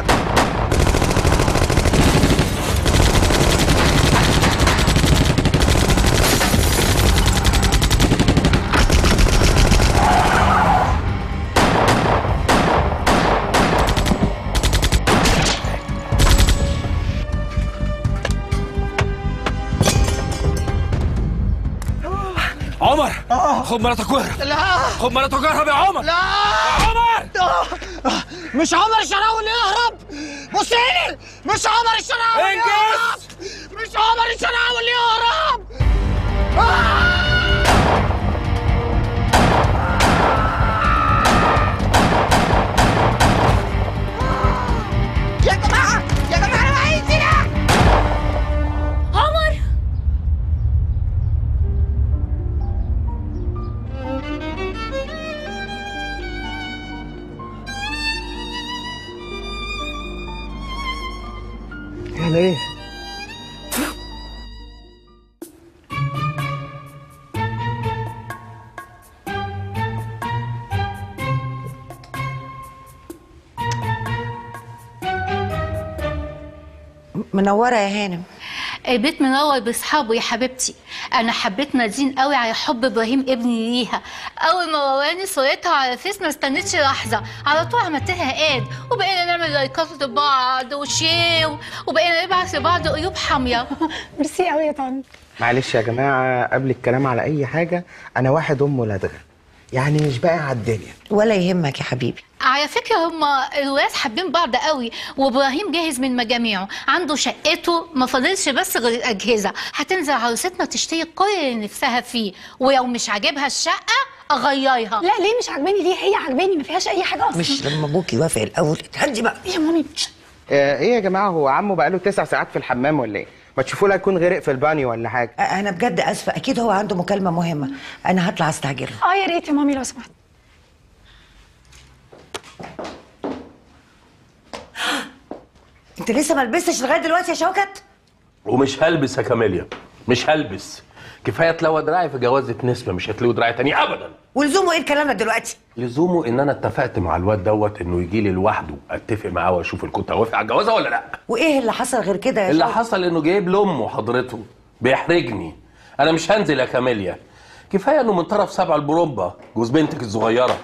عمر خد مراتك واهرب لا خد مراتك واهرب يا عمر لا عمر مش عمر الشراوي اللي يهرب بصي لي مش عمر الشراوي اللي يهرب مش عمر الشراوي اللي يهرب يا جماعه يا جماعه انا معايا سلاح عمر يعني ايه منوره يا هانم البيت منور باصحابه يا حبيبتي انا حبيت نادين قوي على حب ابراهيم ابني ليها اول ما وراني صورتها على فيس ما استنيتش لحظه على طول عملت لها اد وبقينا نعمل لايكات لبعض وشير وبقينا نبعت لبعض قلوب حاميه ميرسي قوي يا طنط معلش يا جماعه قبل الكلام على اي حاجه انا واحد ام لدغه يعني مش باقي على الدنيا ولا يهمك يا حبيبي على فكرة هما الولاد حابين بعض قوي وابراهيم جاهز من مجاميعه عنده شقته ما فاضلش بس غير الاجهزه هتنزل عروستنا تشتري كل اللي نفسها فيه ولو مش عاجبها الشقه اغيرها لا ليه مش عجباني ليه هي عجباني ما فيهاش اي حاجه اصلا مش لما ابوك يوافق الاول اتهدي بقى يا مامي آه ايه يا جماعه هو عمه بقاله تسع ساعات في الحمام ولا ايه ما تشوفوا له يكون غرق في البانيو ولا حاجه انا بجد اسفه اكيد هو عنده مكالمه مهمه انا هطلع استعجله اه يا ريت يا مامي لو سمحت انت لسه ما لبستش لغايه دلوقتي يا شوكت ومش هلبس يا كاميليا مش هلبس كفايه تلوى دراعي في جوازه نسمه مش هتلوي دراعي تاني ابدا ولزومه ايه الكلام ده دلوقتي لزومه ان انا اتفقت مع الواد دوت انه يجي لي لوحده اتفق معاه واشوف كنت هوافق على الجوازه ولا لا وايه اللي حصل غير كده يا اللي شوكت حصل انه جايب لامه حضرته بيحرجني انا مش هنزل يا كاميليا كفايه انه من طرف سبع البرومبا جوز بنتك الصغيره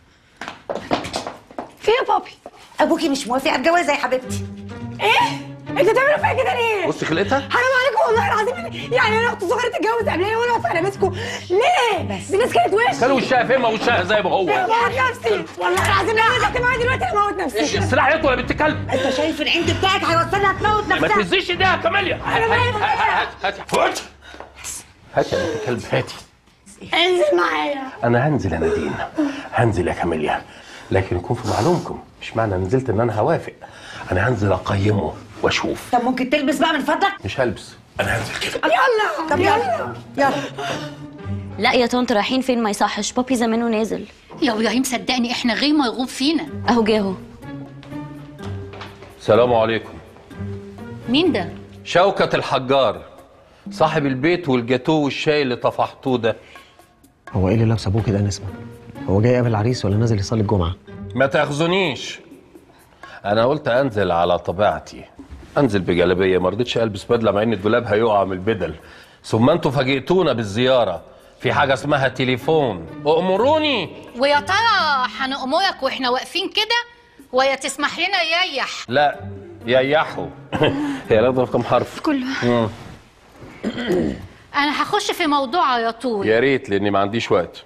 في يا بابي ابوكي مش موافق على الجوازه يا حبيبتي ايه انتوا بتعملوا فيا كده ليه بص خلقتها حرام عليكم والله العظيم يعني انا اختي صغيره تتجوز قبليه وانا واقفه على مسكه ليه بس الناس كانت وش كان وشها فين ما وشها زي ما هو بموت نفسي والله العظيم لو نزلت معايا دلوقتي هموت نفسي ايش السلاح يطول يا بنت كلب انت شايف العند بتاعك هيوصلها تموت ما نفسها تهزيش ايديها يا كاميليا أنا مالي هات هات هات هات هات يا بنت كلب هاتي انزل معايا انا هنزل يا نادين هنزل يا كاميليا لكن يكون في معلومكم مش معنى نزلت ان انا هوافق انا هنزل اقيمه واشوف طب ممكن تلبس بقى من فضلك مش هلبس انا هنزل كده يلا طب يلا يلا لا يا طنط رايحين فين ما يصحش بابي زمانه نازل يا ابراهيم صدقني احنا غير مرغوب فينا اهو جه اهو السلام عليكم مين ده شوكة الحجار صاحب البيت والجاتوه والشاي اللي طفحتوه ده هو ايه اللي لابس ابوه كده نسمه هو جاي يقابل عريس ولا نازل يصلي الجمعه ما تاخذونيش انا قلت انزل على طبيعتي انزل بجلابيه ما رضيتش البس بدله مع ان الدولاب هيقع من البدل ثم انتوا فاجئتونا بالزياره في حاجه اسمها تليفون امروني ويا ترى هنأمرك واحنا واقفين كده ويا تسمح لنا يريح لا ييحوا هي لازم كم حرف كله مم. انا هخش في موضوع على طول يا ريت لاني ما عنديش وقت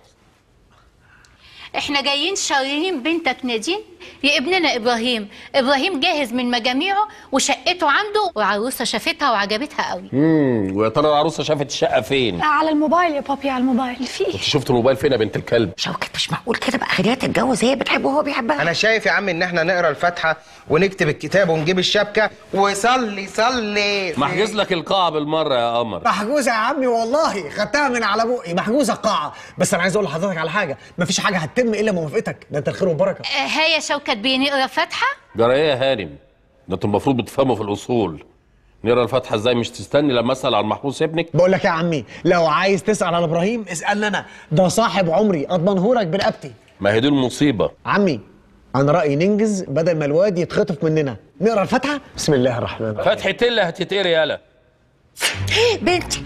احنا جايين شاريين بنتك نادين لابننا ابراهيم ابراهيم جاهز من مجاميعه وشقته عنده وعروسه شافتها وعجبتها قوي امم ويا ترى العروسه شافت الشقه فين على الموبايل يا بابي على الموبايل في انت شفت الموبايل فين يا بنت الكلب شوكت مش معقول كده بقى خليها تتجوز هي بتحبه وهو بيحبها انا شايف يا عم ان احنا نقرا الفاتحه ونكتب الكتاب ونجيب الشبكه وصلي صلي محجز لك القاعه بالمره يا قمر محجوزه يا عمي والله خدتها من على بقي محجوزه القاعه بس انا عايز اقول لحضرتك على حاجه مفيش حاجه هتتم الا موافقتك ده انت الخير والبركه آه، هيا شوكت بنقرا فاتحه جرى ايه يا هانم ده انتوا المفروض بتفهموا في الاصول نقرا الفاتحه ازاي مش تستني لما اسال على المحبوس ابنك بقول لك يا عمي لو عايز تسال على ابراهيم اسالني انا ده صاحب عمري اضمنهولك برقبتي ما هي دي المصيبه عمي انا رايي ننجز بدل ما الواد يتخطف مننا نقرا الفاتحه بسم الله الرحمن الرحيم فتحة اللي هتتقري يالا بنتي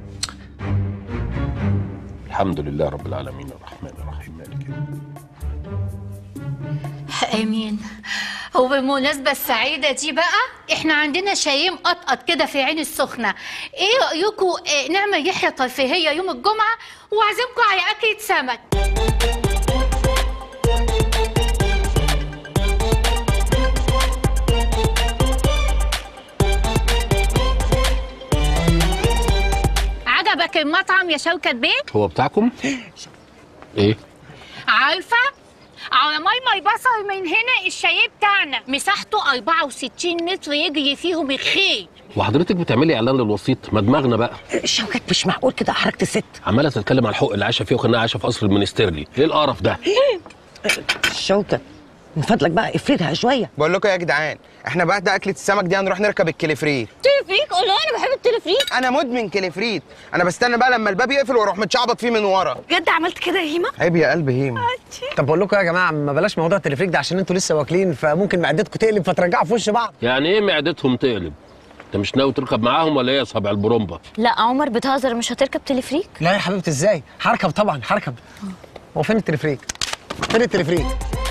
الحمد لله رب العالمين الرحمن الرحيم مالك يوم امين وبالمناسبة السعيدة دي بقى احنا عندنا شاي مقطقط كده في عين السخنة ايه رأيكم اه نعمل رحلة ترفيهية يوم الجمعة واعزمكم على أكلة سمك عجبك المطعم يا شوكت بيه؟ هو بتاعكم ايه عارفة؟ على ماي ماي بصر من هنا الشاي بتاعنا مساحته 64 متر يجري فيهم الخيل وحضرتك بتعملي اعلان للوسيط ما دماغنا بقى شوكت مش معقول كده احرجت الست عماله تتكلم على الحقوق اللي عايشه فيه وكانها عايشه في قصر المنستيرلي ايه القرف ده شوكت من فضلك بقى افردها شويه بقول لكم يا جدعان احنا بعد اكله السمك دي هنروح نركب الكليفريت تلفريك والله انا بحب التلفريك انا مدمن كليفريت انا بستنى بقى لما الباب يقفل واروح متشعبط فيه من ورا بجد عملت كده يا هيما عيب يا قلب هيم طب بقول لكم يا جماعه ما بلاش موضوع التلفريك ده عشان انتوا لسه واكلين فممكن معدتكم تقلب فترجعوا في وش بعض يعني ايه معدتهم تقلب انت مش ناوي تركب معاهم ولا ايه يا صابع البرومبا لا عمر بتهزر مش هتركب تلفريك لا يا حبيبتي ازاي هركب طبعا هركب هو فين التلفريك فين التلفريك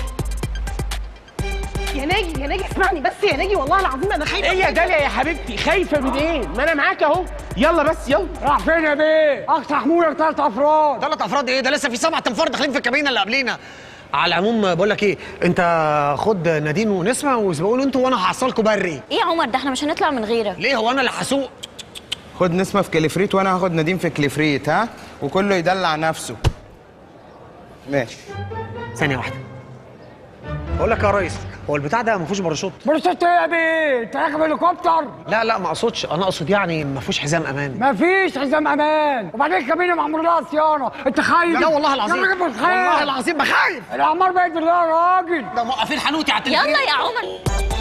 يا ناجي يا ناجي اسمعني بس يا ناجي والله العظيم انا خايفه ايه يا داليا يا حبيبتي خايفه من ايه ما انا معاك اهو يلا بس يلا راح فين يا بيه؟ اقصى حمولك ثلاث افراد ثلاث افراد ايه ده لسه في سبعة انفار داخلين في الكابينه اللي قبلينا على العموم بقول لك ايه انت خد نادين ونسمه واسبقوا انتوا وانا هحصلكوا بري ايه يا عمر ده احنا مش هنطلع من غيرك ليه هو انا اللي هسوق خد نسمه في كليفريت وانا هاخد نديم في كليفريت ها وكله يدلع نفسه ماشي ثانيه واحده بقول لك يا ريس هو البتاع ده ما فيهوش باراشوت باراشوت ايه يا بيه؟ انت راكب هليكوبتر؟ لا لا ما اقصدش انا اقصد يعني ما فيهوش حزام امان مفيش حزام امان وبعدين الكابينه معمول لها صيانه انت خايف لا والله العظيم. يا راجل مش خايف والله العظيم بخايف. الاعمار بقت الله يا راجل ده موقفين حنوتي على التليفون يلا يا عمر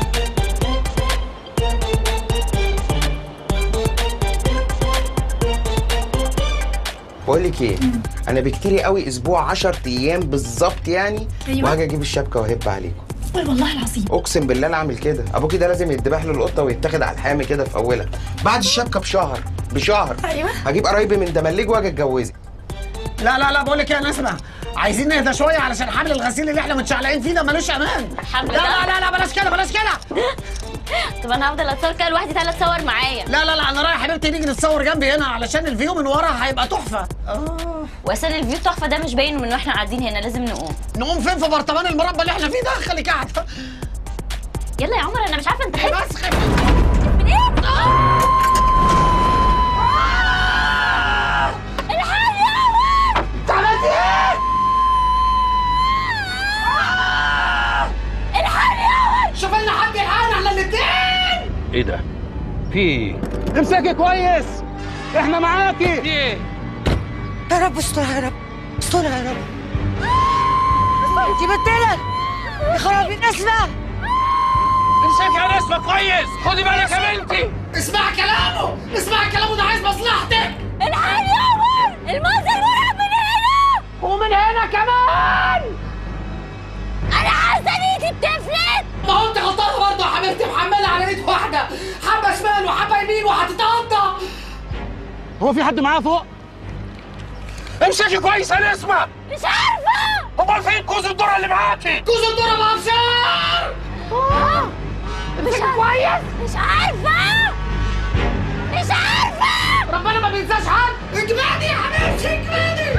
بقول لك ايه انا بكتيري قوي اسبوع 10 ايام بالظبط يعني أيوة. وهاجي اجيب الشبكه واهب عليكم قول والله العظيم اقسم بالله انا اعمل كده ابوكي ده لازم يتذبح له القطه ويتاخد على الحامي كده في اولها بعد الشبكه بشهر بشهر ايوه هجيب قرايبي من دملج واجي اتجوزك لا لا لا بقول لك ايه يا نسمه عايزين نهدى شويه علشان حمل الغسيل اللي احنا متشعلقين فيه ده ملوش امان حمل لا ده؟ لا لا لا بلاش كده بلاش كده طب انا هفضل اتصور كده لوحدي ثلاث صور معايا لا لا لا انا رايح حبيبتي نيجي نتصور جنبي هنا علشان الفيو من ورا هيبقى تحفه واسال الفيو تحفه ده مش باين من واحنا قاعدين هنا لازم نقوم نقوم فين في برطمان المربى اللي احنا فيه ده خليك قاعده يلا يا عمر انا مش عارفه انت بس خف من ايه الحقني يا عمر انت عملت ايه؟ الحقني يا عمر شوف لنا حد يلحقنا احنا الاثنين ايه ده؟ في ايه؟ امسكي كويس احنا معاكي ايه؟ يا رب استرها يا رب استرها يا رب انت بتلك يا خرابي نسمة امسكي يا نسمة كويس خدي بالك يا بنتي اسمع كلامه اسمع كلامه ده عايز مصلحتك الحقني يا عمر المنظر مرعب من هنا ومن هنا كمان انا حاسه ان ايدي بتفلت ما هو انت غلطانه برضه يا حبيبتي محمله على ايد واحده حبه شمال وحبه يمين وهتتقطع هو في حد معاه فوق؟ امسكي كويس يا نسمة مش عارفه امال فين كوز الذرة اللي معاكي؟ جوز الدره بابشار مش كويس مش عارفه مش عارفه ربنا ما بينساش حد اجمدي يا حبيبتي اجمدي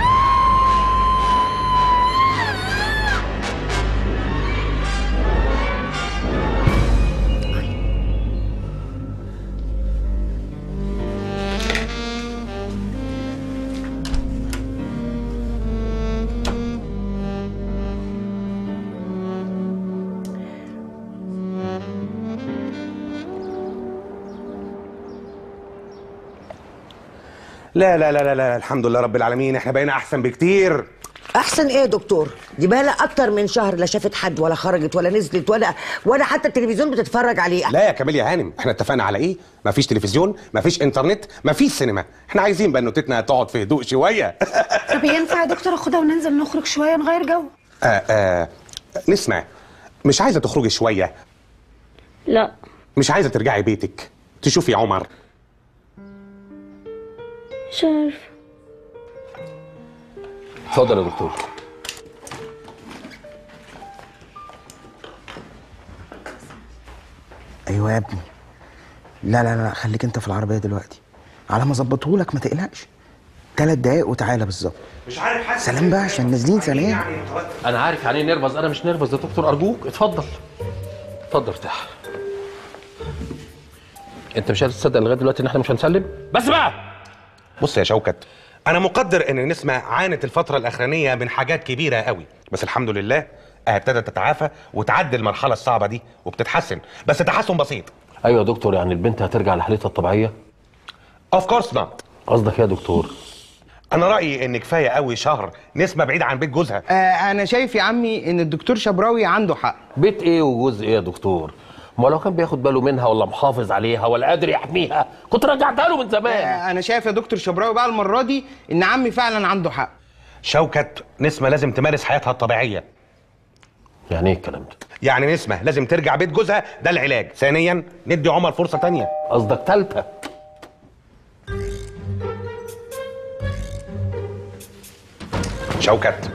لا لا لا لا لا الحمد لله رب العالمين احنا بقينا احسن بكتير احسن ايه يا دكتور دي بقى اكتر من شهر لا شافت حد ولا خرجت ولا نزلت ولا ولا حتى التلفزيون بتتفرج عليه لا يا كمال يا هانم احنا اتفقنا على ايه مفيش تلفزيون مفيش انترنت مفيش سينما احنا عايزين بنوتتنا تقعد في هدوء شويه طب ينفع يا دكتور اخدها وننزل نخرج شويه نغير جو آه آه نسمع مش عايزه تخرجي شويه لا مش عايزه ترجعي بيتك تشوفي عمر مش عارفه اتفضل يا دكتور ايوه يا ابني لا لا لا خليك انت في العربيه دلوقتي على ما اظبطه لك ما تقلقش ثلاث دقايق وتعالى بالظبط مش عارف حاسس سلام بقى عشان نازلين سلام انا عارف يعني ايه نرفز انا مش نرفز يا دكتور ارجوك اتفضل اتفضل ارتاح انت مش هتصدق لغايه دلوقتي ان احنا مش هنسلم بس بقى بص يا شوكت انا مقدر ان نسمة عانت الفتره الاخرانيه من حاجات كبيره قوي بس الحمد لله آه، ابتدت تتعافى وتعدي المرحله الصعبه دي وبتتحسن بس تحسن بسيط ايوه يا دكتور يعني البنت هترجع لحالتها الطبيعيه اوف كورس نوت قصدك ايه يا دكتور انا رايي ان كفايه قوي شهر نسمة بعيد عن بيت جوزها آه انا شايف يا عمي ان الدكتور شبراوي عنده حق بيت ايه وجوز ايه يا دكتور ما لو كان بياخد باله منها ولا محافظ عليها ولا قادر يحميها كنت رجعتها له من زمان آه انا شايف يا دكتور شبراوي بقى المره دي ان عمي فعلا عنده حق شوكت نسمة لازم تمارس حياتها الطبيعيه يعني ايه الكلام ده يعني نسمة لازم ترجع بيت جوزها ده العلاج ثانيا ندي عمر فرصه تانية قصدك تالتة شوكت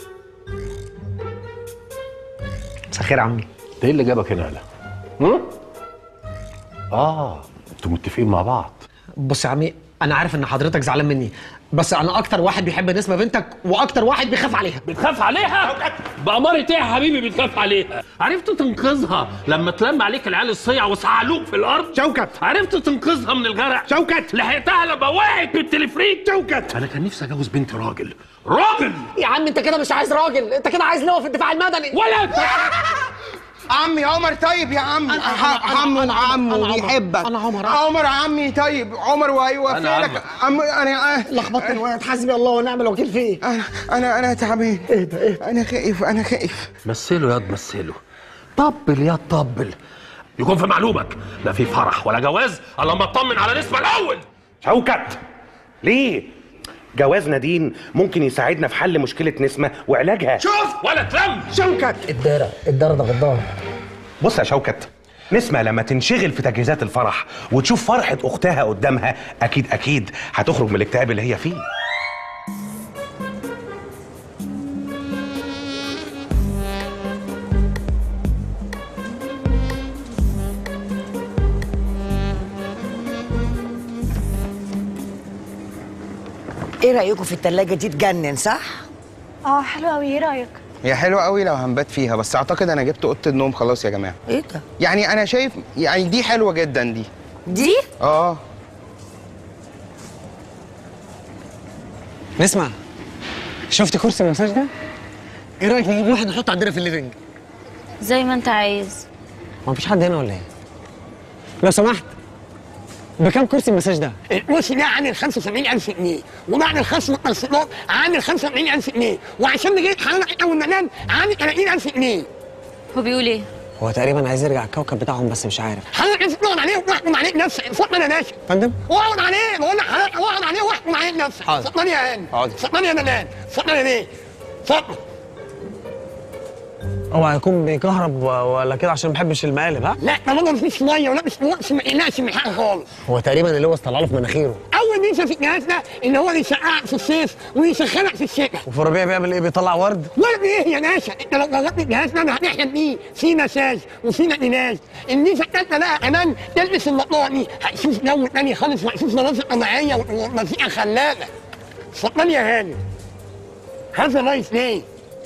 مساء الخير يا عمي ده ايه اللي جابك هنا هلا هم؟ اه انتوا متفقين مع بعض بص يا عمي انا عارف ان حضرتك زعلان مني بس انا اكتر واحد بيحب نسمه بنتك واكتر واحد بيخاف عليها بتخاف عليها؟ بأمارة ايه يا حبيبي بتخاف عليها؟ عرفت تنقذها لما تلم عليك العيال الصيع وسعلوك في الارض؟ شوكت عرفت تنقذها من الغرق؟ شوكت لحقتها لما وقعت بالتلفريك شوكت انا كان نفسي اتجوز بنت راجل راجل يا عم انت كده مش عايز راجل انت كده عايز لواء في الدفاع المدني ولا عمي عمر طيب يا عمي أنا- أنا- ح- أنا- عمو أنا عمر. عمو أنا عمر. بيحبك أنا عمر. عمر عمي طيب عمر أنا وهيوفقك عم انا لخبطت الواد حسبي الله ونعم الوكيل فيه انا انا انا تعبان ايه ده ايه انا خايف انا خايف مثله ياض مثله طبل يا طبل يكون في معلومك لا في فرح ولا جواز الا لما اطمن على نسمه الاول شوكت ليه جواز نادين ممكن يساعدنا في حل مشكله نسمه وعلاجها شوف ولا تلم شوكت الدارة الدارة ده غدار بص يا شوكت نسمة لما تنشغل في تجهيزات الفرح وتشوف فرحة أختها قدامها أكيد أكيد هتخرج من الاكتئاب اللي هي فيه ايه رايكم في التلاجة دي تجنن صح اه حلو قوي ايه رايك هي حلوه قوي لو هنبات فيها بس اعتقد انا جبت اوضه النوم خلاص يا جماعه ايه ده يعني انا شايف يعني دي حلوه جدا دي دي اه نسمع شفت كرسي المساج ده؟ ايه رايك نجيب واحد نحطه عندنا في الليفنج؟ زي ما انت عايز هو مفيش حد هنا ولا ايه؟ لو سمحت بكام كرسي المساج ده؟ الكرسي ده عامل 75000 جنيه وبعد الخصم والتنصيبات عامل 45000 جنيه وعشان نجيب حضرتك اول ما نام عامل 30000 جنيه هو بيقول ايه؟ هو تقريبا عايز يرجع الكوكب بتاعهم بس مش عارف حضرتك لازم تقعد عليه واحكم عليك نفسك فوق ما انا ماشي فندم واقعد عليه بقول لك حضرتك اقعد عليه واحكم عليك نفسك حاضر. اتفضل يا هاني حاضر. اتفضل يا منال اتفضل يا بيه اتفضل هو هيكون بيكهرب و- ولا كده عشان ما بحبش المقالب ها؟ لا طالما مفيش ميه ولا مش وقت ما يقلقش من حاجه خالص هو تقريبا اللوز طلع له في مناخيره اول ميزه في الجهاز ده ان هو بيسقعك في الصيف ويسخنك في الشتاء وفي الربيع بيعمل ايه بيطلع ورد ورد ايه يا باشا انت لو جربت الجهاز ده انا هنحلم بيه في مساج وفي نقلناج الميزه الثالثه بقى كمان تلبس المقطوع دي هتشوف جو تاني خالص وهتشوف مناظر طبيعيه ومزيكا خلابه اتفضل يا هاني هذا نايس ليه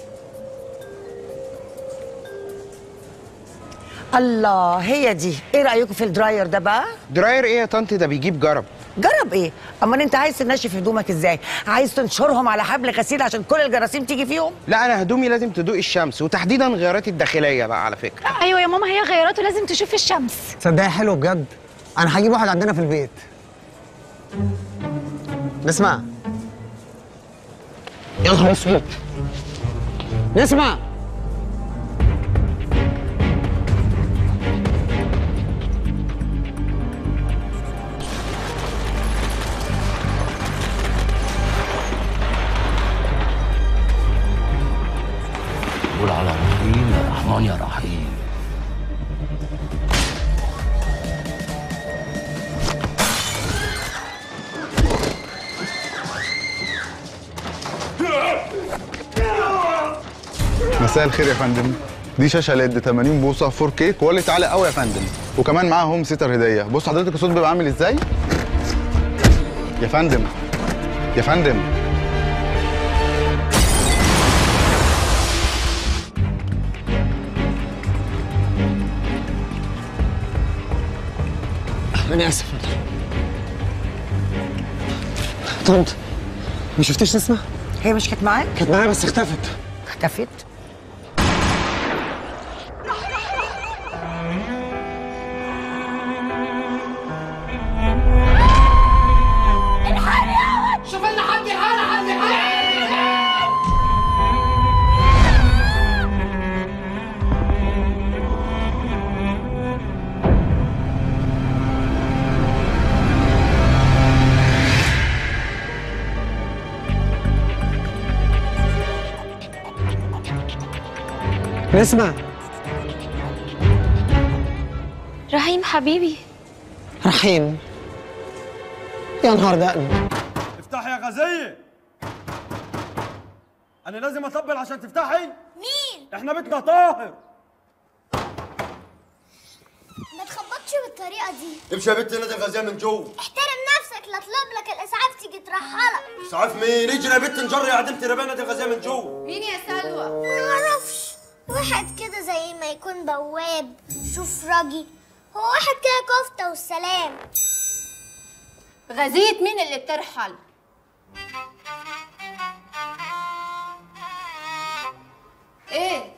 الله هي دي ايه رايكم في الدراير ده بقى دراير ايه يا طنط ده بيجيب جرب جرب ايه اما انت عايز تنشف هدومك ازاي عايز تنشرهم على حبل غسيل عشان كل الجراثيم تيجي فيهم لا انا هدومي لازم تدوق الشمس وتحديدا غياراتي الداخليه بقى على فكره ايوه يا ماما هي غيراته لازم تشوف الشمس تصدقي حلو بجد انا هجيب واحد عندنا في البيت نسمع يا نهار اسود نسمع قول على رحيم يا رحمن يا رحيم مساء الخير يا فندم دي شاشه ليد 80 بوصه 4K كواليتي عالي قوي يا فندم وكمان معاها هوم سيتر هديه بص حضرتك الصوت بيبقى عامل ازاي يا فندم يا فندم انا اسف طنط ما شفتيش نسمع هي مش كانت معاك كانت معايا بس اختفت اختفت شوف لنا حد يحاول حد يحاول نسمع رحيم حبيبي رحيم يا نهار دقن افتحي يا غزية أنا لازم أطبل عشان تفتحي مين؟ إحنا بيتنا طاهر ما تخبطش بالطريقة دي امشي يا بنت نادي الغزية من جوه احترم نفسك شكل اطلب لك الاسعاف تيجي ترحلك اسعاف مين اجري يا بنت نجري يا عدمت ربانة الغزال من جوه مين يا سلوى؟ ما اعرفش واحد كده زي ما يكون بواب شوف راجي هو واحد كده كفتة والسلام غزية مين اللي بترحل؟ ايه؟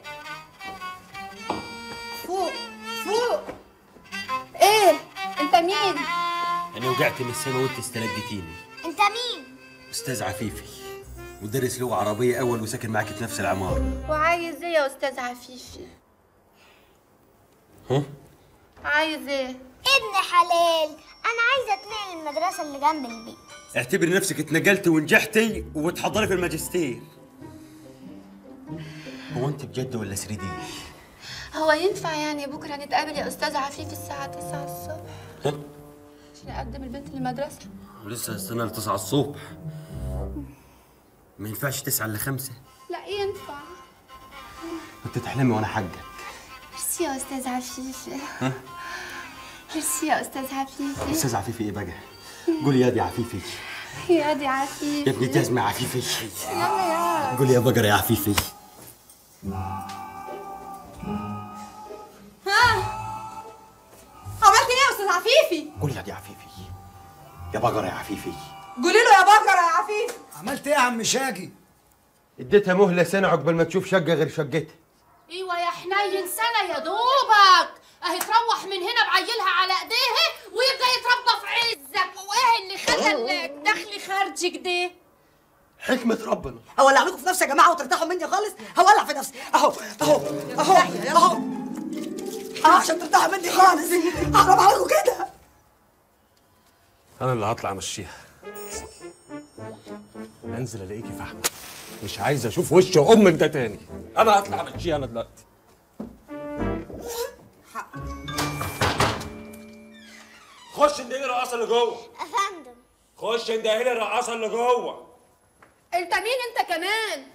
فوق فوق ايه؟ انت مين؟ انا وقعت من السما وانت استلقيتيني انت مين؟ استاذ عفيفي مدرس لغه عربيه اول وساكن معك في نفس العماره وعايز ايه يا استاذ عفيفي؟ ها عايز ايه؟ ابن حلال انا عايزه اتنقل المدرسه اللي جنب البيت اعتبري نفسك اتنقلتي ونجحتي وتحضري في الماجستير هو انت بجد ولا سريدي هو ينفع يعني بكره نتقابل يا استاذ عفيفي الساعة 9 الصبح ها عشان اقدم البنت للمدرسة؟ لسه هستنى ل 9 الصبح ما ينفعش 9 الا 5 لا ينفع انت تحلمي وانا حاجك ميرسي يا استاذ عفيفي ها ميرسي يا استاذ عفيفي استاذ عفيفي ايه بقى قولي يا دي عفيفي يا دي عفيفي يا ابني جزمة عفيفي يلا يا قولي يا بقرة يا عفيفي ها عملت ايه يا استاذ عفيفي قولي يا دي عفيفي يا بقرة يا عفيفي قولي له يا بكر يا عفيف عملت ايه يا عم شاقي اديتها مهله سنه عقبال ما تشوف شقه غير شقتها ايوه يا حنين سنه يا دوبك اهي تروح من هنا بعيلها على ايديها ويبدا يتربى في عزك وايه اللي خلى الدخل خارج كده حكمة ربنا اولع لكم في نفسي يا جماعه وترتاحوا مني خالص هولع في نفسي اهو اهو اهو اهو اه عشان ترتاحوا مني خالص حرام عليكم كده انا اللي هطلع امشيها انزل الاقيكي فاهمه مش عايز اشوف وش امك ده تاني انا هطلع امشيها انا دلوقتي خش اندهي الرقاصه اللي جوه افندم خش اندهي الرقاصه اللي جوه انت مين انت كمان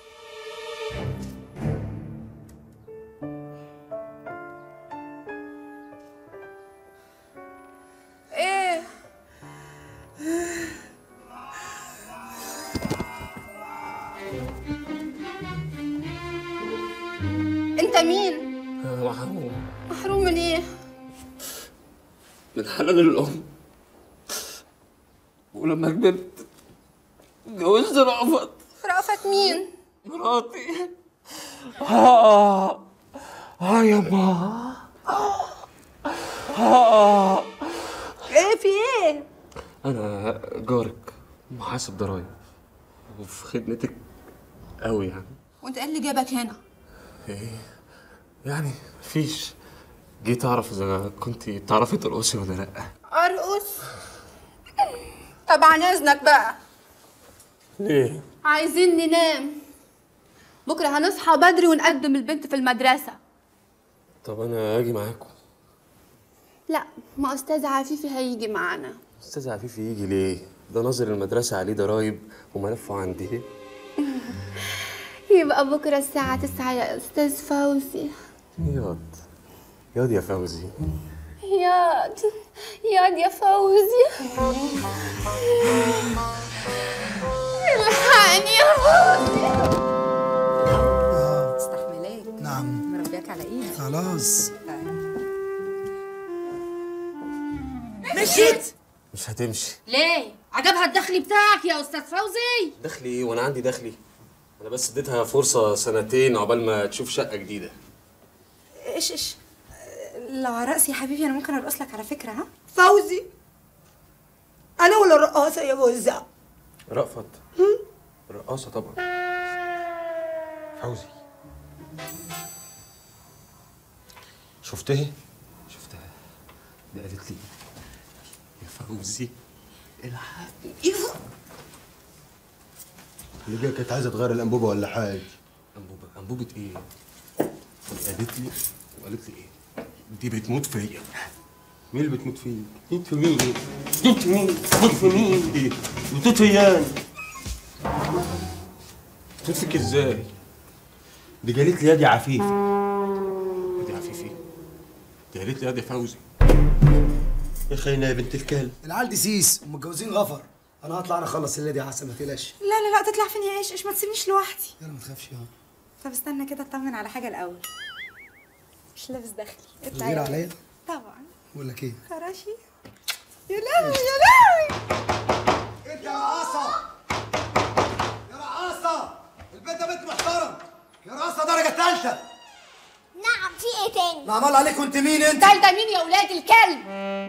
ايه انت مين محروم محروم من ايه من حنان الام ولما كبرت اتجوزت رأفت رأفت مين مراتي اه اه يا ما اه ايه في ايه انا جارك محاسب ضرايب وفي خدمتك قوي يعني وانت ايه اللي جابك هنا ايه يعني مفيش جيت اعرف اذا كنت تعرفي ترقصي ولا لا ارقص طب عن اذنك بقى ليه عايزين ننام بكره هنصحى بدري ونقدم البنت في المدرسه طب انا اجي معاكم لا ما استاذ عفيفي هيجي معانا استاذ عفيفي يجي ليه ده ناظر المدرسه عليه ضرايب وملفه عندي يبقى بكره الساعه 9 يا استاذ فوزي ياض ياض يا فوزي ياض ياض يا فوزي الحقني يا فوزي استحملاك نعم مربياك على ايدي خلاص مشيت مش هتمشي ليه عجبها الدخل بتاعك يا استاذ فوزي دخلي ايه وانا عندي دخلي انا بس اديتها فرصه سنتين عقبال ما تشوف شقه جديده ايش ايش لو على رأسي يا حبيبي انا ممكن ارقص لك على فكره ها فوزي انا ولا الرقاصه يا بوزة رأفت رقاصه طبعا فوزي شفتها شفتها دي قالت لي يا فوزي اللي جايه كانت عايزه تغير الانبوبه ولا حاجه انبوبه انبوبه ايه قالت لي وقالت لي ايه دي بتموت فيا مين اللي بتموت فيه؟ بتموت في مين؟ بتموت في مين؟ بتموت في مين؟ ايه؟ بتموت فيان بتموت فيك ازاي دي قالت لي يا دي عفيف دي عفيفي دي قالت لي يا دي فوزي يا خينا يا بنت الكلب العيال دي سيس ومتجوزين غفر انا هطلع انا اخلص الليله دي يا حسن ما تقلقش لا لا لا تطلع فين يا ايش ايش ما تسيبنيش لوحدي يلا ما تخافش يا طب استنى كده اطمن على حاجه الاول مش لابس داخلي اطلع غير يا عليا طبعا بقول لك ايه خراشي يا لهوي يا لهوي انت يا رقاصه يا رقاصه البنت ده بنت محترم يا رقاصه درجه ثالثه نعم في ايه تاني معمول عليك وانت مين انت ده ده مين يا ولاد الكلب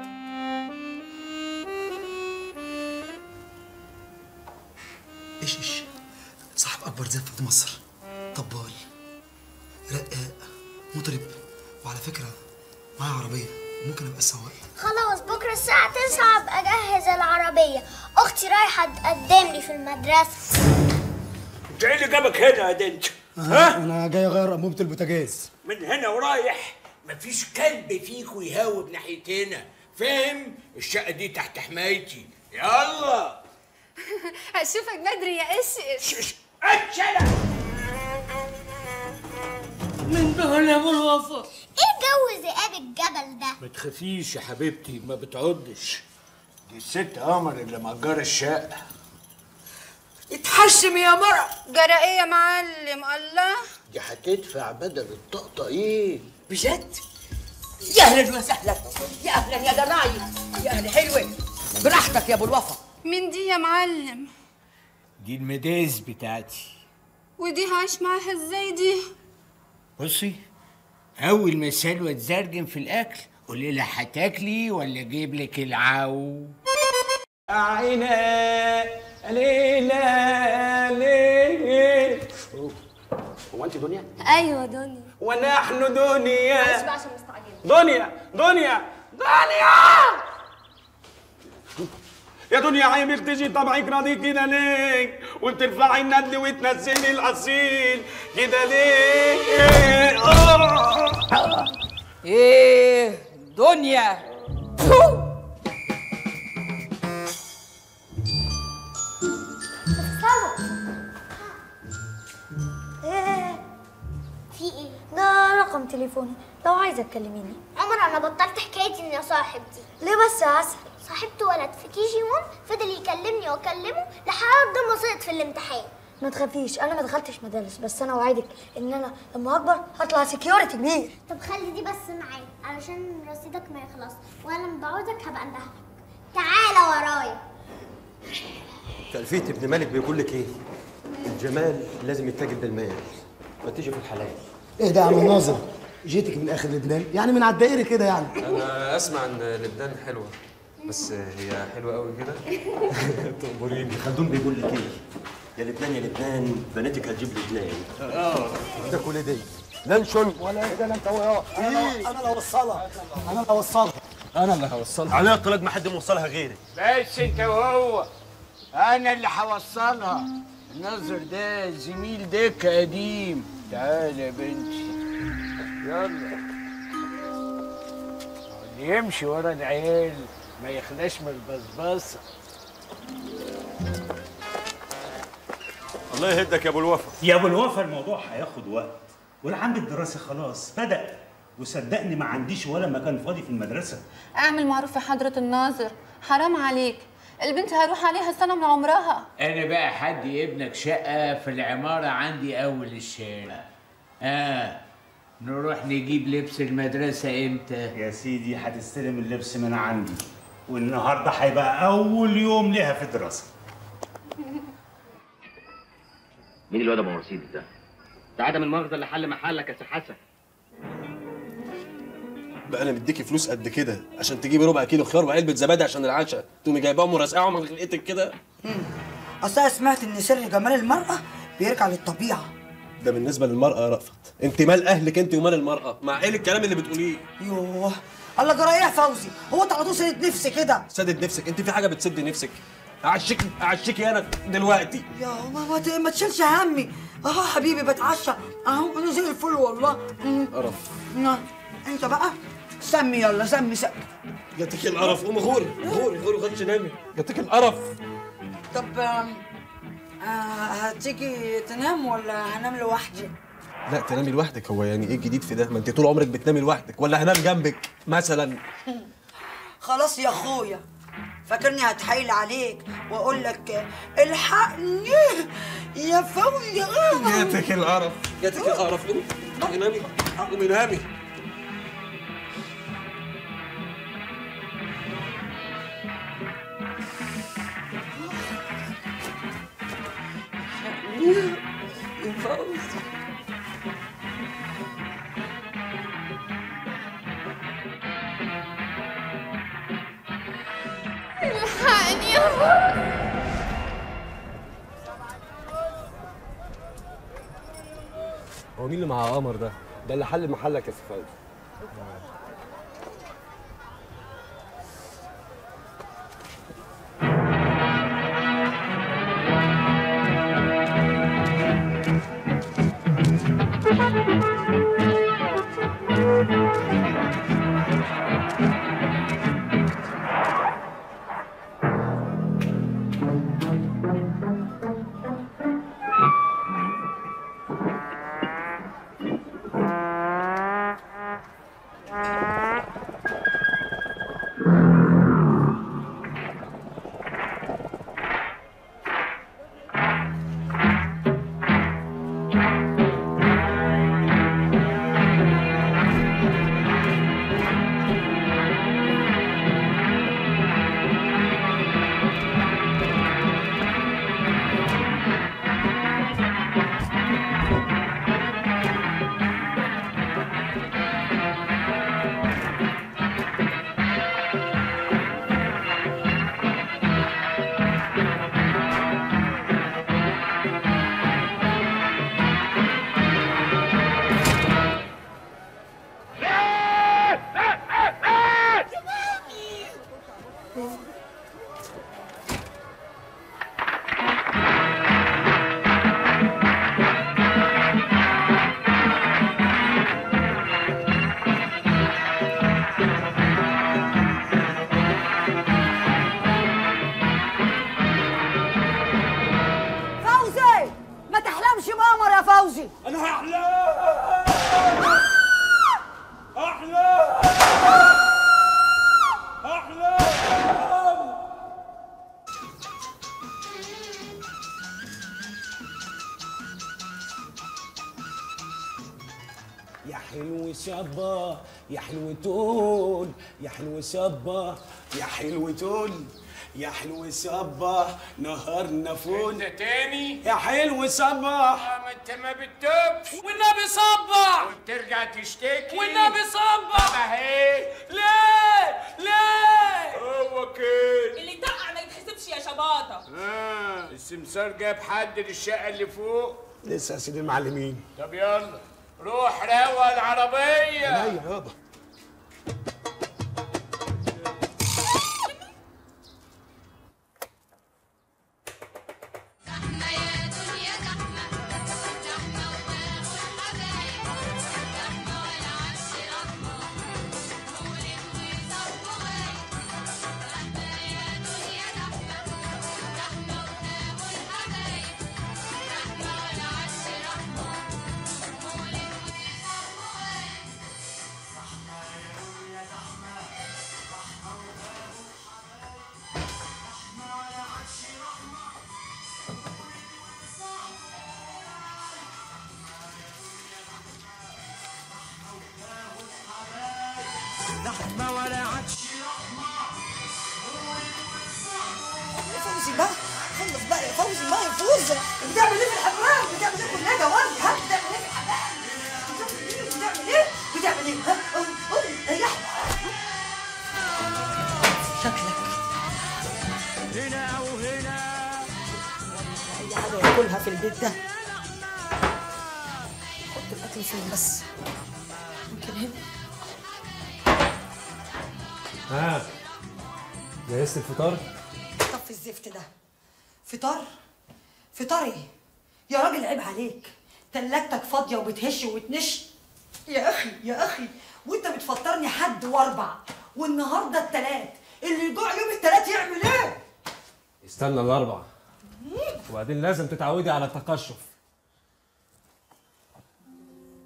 ايش ايش صاحب اكبر زفه في مصر طبال رقاق مطرب وعلى فكره معايا عربيه ممكن ابقى السواق خلاص بكره الساعة 9 ابقى اجهز العربية اختي رايحة تقدم لي في المدرسة انت ايه اللي جابك هنا يا دنت؟ ها انا جاي اغير انبوبه البوتاجاز من هنا ورايح مفيش كلب فيكو يهاوب ناحيتنا فاهم؟ الشقة دي تحت حمايتي يلا هشوفك بدري يا ايش اتشلع من دول يا ابو الوفا ايه جو ذئاب الجبل ده ما تخافيش يا حبيبتي ما بتعضش دي الست قمر اللي مأجرة الشقة اتحشم يا مرة جرى ايه يا معلم الله دي هتدفع بدل الطقطقين بجد يا اهلا وسهلا يا اهلا يا دناي يا اهلا حلوه براحتك يا ابو الوفا مين دي يا معلم دي المداز بتاعتي ودي هعيش معاها ازاي دي بصي أول ما سلوى تزرجن في الأكل قولي لها هتاكلي ولا أجيب لك العو عينا ليلى ليلى هو انت دنيا؟ ايوه دنيا ونحن معلش دنيا بقى عشان مستعجله دنيا دنيا دنيا يا دنيا عيب تجي طبعك راضي كده ليه وترفعي الندل وتنزلي الاصيل كده ليه آه. ايه دنيا ايه في ايه ده رقم تليفوني لو عايزه تكلميني عمر انا بطلت حكايتي اني اصاحب دي ليه بس يا عسل صاحبت ولد في كي جي 1 فضل يكلمني واكلمه لحد ما سقط في الامتحان ما تخافيش انا ما دخلتش مدارس بس انا اوعدك ان انا لما اكبر هطلع سكيورتي كبير طب خلي دي بس معايا علشان رصيدك ما يخلص وانا لما بعوزك هبقى اندهلك تعالى ورايا تلفيت ابن مالك بيقول لك ايه الجمال لازم يتاجر بالمال ما تيجي في الحلال ايه ده يا عم ناظر جيتك من اخر لبنان يعني من على الدائري كده يعني انا اسمع ان لبنان حلوه بس هي حلوه قوي كده تقبريني خلدون بيقول لك ايه يا لبنان يا لبنان بناتك هتجيب لبنان اه ده كل دي لانشون ولا ايه ده لا انت وياه انا انا اللي هوصلها انا اللي هوصلها انا اللي هوصلها عليها الطلاق ما حد موصلها غيري بس انت وهو انا اللي هوصلها الناظر ده زميل ديك قديم تعالى يا بنتي يلا اللي يمشي ورا العيال ما يخلاش من البصبصه الله يهدك يا ابو الوفا يا ابو الوفا الموضوع هياخد وقت والعام الدراسي خلاص بدأ وصدقني ما عنديش ولا مكان فاضي في المدرسة اعمل معروف يا حضرة الناظر حرام عليك البنت هيروح عليها سنة من عمرها انا بقى حد ابنك شقه في العماره عندي اول الشارع اه نروح نجيب لبس المدرسه امتى يا سيدي هتستلم اللبس من عندي والنهارده هيبقى أول يوم ليها في الدراسة مين الواد ابو مرسيدس ده؟ ده عدم المؤاخذه اللي حل محلك يا سي حسن بقى انا مديكي فلوس قد كده عشان تجيبي ربع كيلو خيار وعلبه زبادي عشان العشاء تقومي جايباهم ورزقاهم من خلقتك كده اصل انا سمعت ان سر جمال المرأة بيرجع للطبيعة ده بالنسبه للمراه يا رأفت انت مال اهلك انت ومال المراه مع ايه الكلام اللي بتقوليه يوه الله جرى ايه يا فوزي هو انت على طول سيد نفسي كده سدد نفسك انت في حاجه بتسد نفسك اعشيكي اعشيكي انا دلوقتي يا ما ما, ت- ما تشيلش همي اهو حبيبي بتعشى اهو انا زي الفل والله مم. قرف نعم. انت بقى سمي يلا سمي سمي جاتك القرف قومي غوري غوري غوري خدش نامي جاتك القرف طب آم، آه هتيجي تنام ولا هنام لوحدي لا تنامي لوحدك هو يعني ايه الجديد في ده ما انت طول عمرك بتنامي لوحدك ولا هنام جنبك مثلا خلاص يا اخويا فاكرني هتحايل عليك واقول لك الحقني يا فوزي جاتك القرف جاتك القرف قومي قومي نامي قومي نامي يا فوزي الحقني يا فوزي هو مين اللي مع قمر ده؟ ده اللي حل محلك يا سي فوزي فوزي ما تحلمش بقمر يا فوزي انا هحلم احلم احلم يا حلو صبا يا حلو تقول يا حلو صبا يا حلو تقول يا حلو صبا نهارنا فول انت تاني يا حلو صبا ما انت ما بتتوبش والنبي صبع وترجع تشتكي والنبي صبع ما هي ليه ليه هو كده اللي يطقع ما يتحسبش يا شباطه اه السمسار جاب حد للشقه اللي فوق لسه يا سيدي المعلمين طب يلا روح روق العربيه عينيا يابا لحمه ولا عدش يا فوزي بقى خلص بقى يا فوزي ما يفوز بتعمل ايه في الحمام بتعمل ايه كلها جواري ها بتعمل ايه في الحمام بتعمل ايه بتعمل ايه ها قول قول ريح شكلك هنا وهنا اي حاجه ياكلها في البيت ده حط الاكل فين بس ممكن هنا ها جهزت الفطار؟ طفي الزفت ده فطار فطار ايه يا راجل عيب عليك تلاجتك فاضيه وبتهش وتنش يا اخي يا اخي وانت بتفطرني حد واربع والنهارده التلات اللي يجوع يوم التلات يعمل ايه استنى الاربع وبعدين لازم تتعودي على التقشف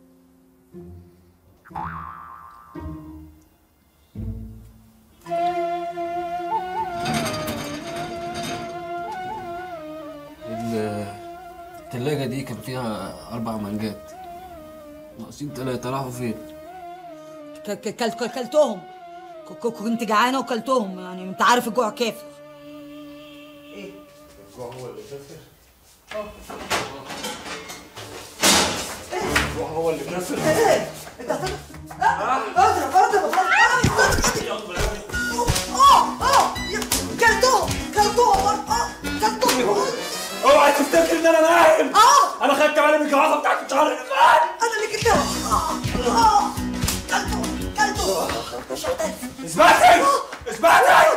يا دي كان فيها اربع منجات ناقصين تلاتة راحوا فين؟ ك- ك- كلت كلتهم ك- ك- كنت جعانه وكلتهم يعني انت عارف الجوع كافر الجوع هو اللي كافر الجوع هو اللي كافر اضرب اضرب اضرب اه اه كلتهم كلتهم اه كلتهم اوعى تفتكر ان انا نايم اه انا خدت بالي من الجوافه بتاعت الشهر اللي فات انا اللي كلتهم اه اه كلتهم كلتهم مش هتعرف اسمعني اسمعني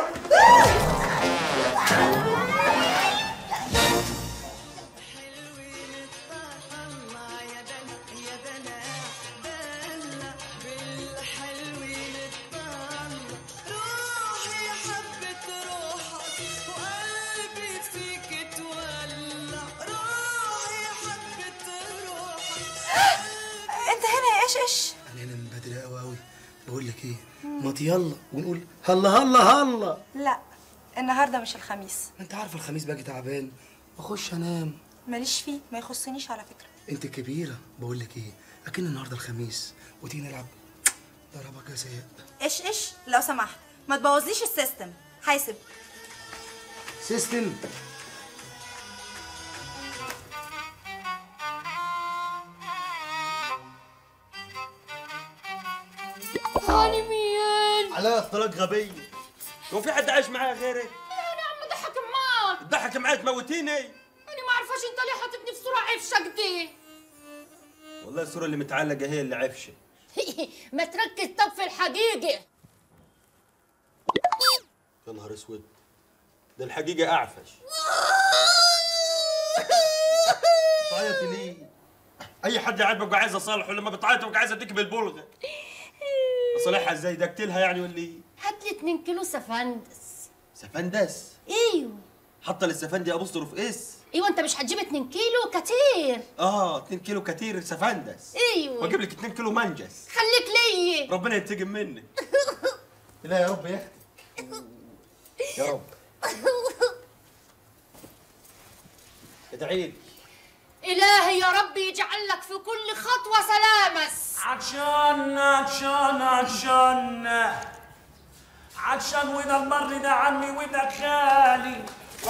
انت هنا يا ايش ايش انا هنا من بدري قوي قوي بقول لك ايه ما يلا ونقول هلا هلا هلا لا النهارده مش الخميس انت عارف الخميس باجي تعبان بخش انام ماليش فيه ما يخصنيش على فكره انت كبيره بقول لك ايه اكن النهارده الخميس وتيجي نلعب ضربه جزاء ايش ايش لو سمحت ما تبوظليش السيستم حاسب سيستم هاني مين؟ على اختلاق غبية هو في حد عايش معايا غيرك؟ انا عم ضحك معك تضحك معايا تموتيني انا ما عارفاش انت ليه حاططني في صورة عفشك دي والله الصورة اللي متعلقة هي اللي عفشة ما تركز طب في الحقيقة يا نهار اسود ده الحقيقة أعفش بتعيطي ليه؟ أي حد يعاتبك وعايز أصالحه لما بتعيط وعايز أديك بالبلغة أصالحها إزاي؟ ده أقتلها يعني ولا إيه؟ هات لي 2 كيلو سفندس سفندس ايوه حاطة للسفندي أبوستروف إس ايوه انت مش هتجيب 2 كيلو كتير آه 2 كيلو كتير سفندس ايوه وأجيب لك 2 كيلو منجس خليك ليا ربنا ينتقم منك لا يا رب يا أختي يا رب ادعي لي الهي يا رب يجعل لك في كل خطوة سلامس عطشان عطشان عطشان عطشان وده المر ده عمي وده خالي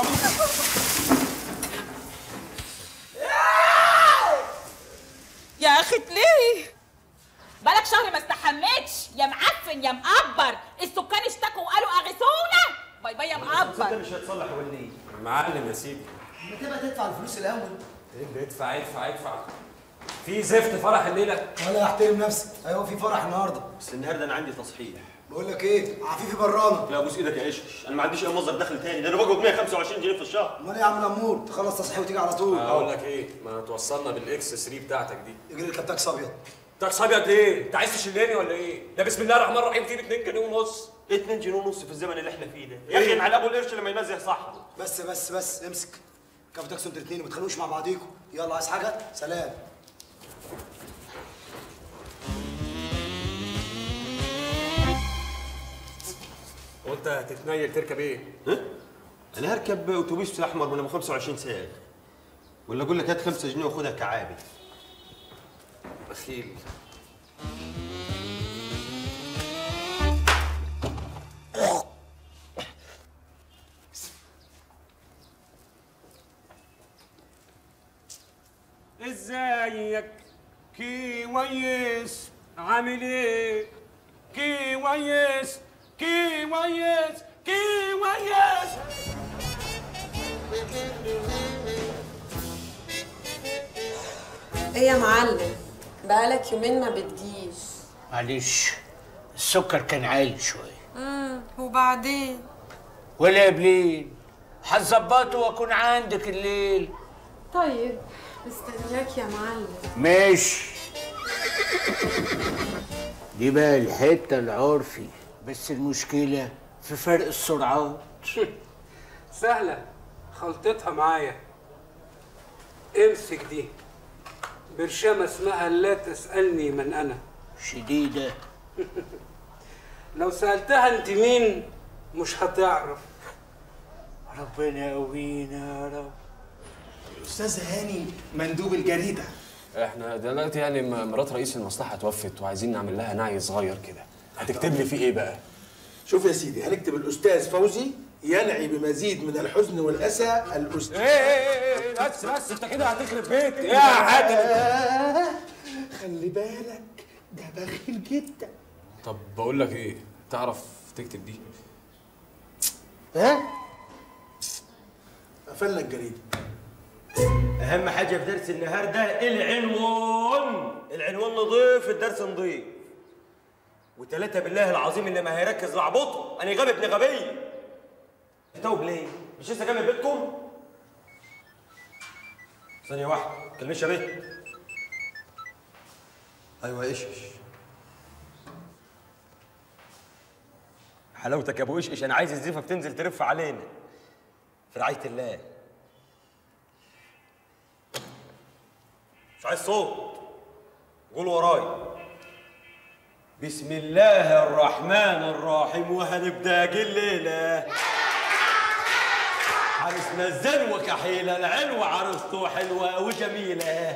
يا اخي ليه بالك شهر ما استحميتش يا معفن يا مقبر السكان اشتكوا وقالوا اغثونا باي باي يا مقبر مش هيتصلح ولا ايه؟ معلم يا سيدي ما تبقى تدفع الفلوس الاول ايه ادفع ادفع ادفع في زفت فرح الليله ولا احترم نفسك ايوه في فرح النهارده بس النهارده انا عندي تصحيح بقول لك ايه عفيفي برانا لا ابوس ايدك يا قشش انا ما عنديش اي مصدر دخل تاني ده انا بقبض 125 جنيه في الشهر امال ايه يا عم الامور تخلص تصحيح وتيجي على طول اقول لك ايه ما توصلنا بالاكس 3 بتاعتك دي يجري لك تاكس ابيض تاكس ابيض ايه انت عايز تشلني ولا ايه ده بسم الله الرحمن الرحيم فيه 2 جنيه ونص 2 جنيه ونص في الزمن اللي احنا فيه ده يا اخي على ابو القرش لما ينزه صاحبه بس بس بس امسك كفو تاكسوا انتوا الاثنين وما تخلوش مع بعضيكم يلا عايز حاجه سلام وانت هتتنيل تركب ايه؟ انا هركب اتوبيس احمر من ابو 25 ساعه ولا اقول لك هات 5 جنيه وخدها كعابي بخيل ازيك كويس عامل ايه كويس كويس كويس ايه يا معلم بقالك يومين ما بتجيش معلش السكر كان عالي شويه امم وبعدين ولا قبلين هتظبطه واكون عندك الليل طيب مستنياك يا معلم ماشي دي بقى الحته العرفي بس المشكله في فرق السرعات سهلة خلطتها معايا امسك دي برشامة اسمها لا تسألني من أنا شديدة لو سألتها أنت مين مش هتعرف ربنا يقوينا يا رب استاذ هاني مندوب الجريده احنا دلوقتي يعني م- مرات رئيس المصلحه توفت وعايزين نعمل لها نعي صغير كده هتكتب لي فيه ايه بقى شوف يا سيدي هنكتب الاستاذ فوزي ينعي بمزيد من الحزن والاسى الاستاذ ايه ايه ايه بس بس انت كده هتخرب بيتي يا حاتم خلي بالك ده بخيل جدا طب بقول لك ايه تعرف تكتب دي ها قفلنا الجريده اهم حاجه في درس النهارده العنوان العنوان نضيف الدرس نضيف وثلاثة بالله العظيم اللي ما هيركز لعبطه انا غبي ابن غبي توب ليه مش لسه جاي من بيتكم ثانيه واحده كلمش يا بيه ايوه ايش ايش حلاوتك يا ابو ايش ايش انا عايز الزيفه بتنزل ترف علينا في رعايه الله مش عايز صوت قول وراي بسم الله الرحمن الرحيم وهنبدا الليله عرسنا الزن وكحيله العلوة عروسته حلوه وجميله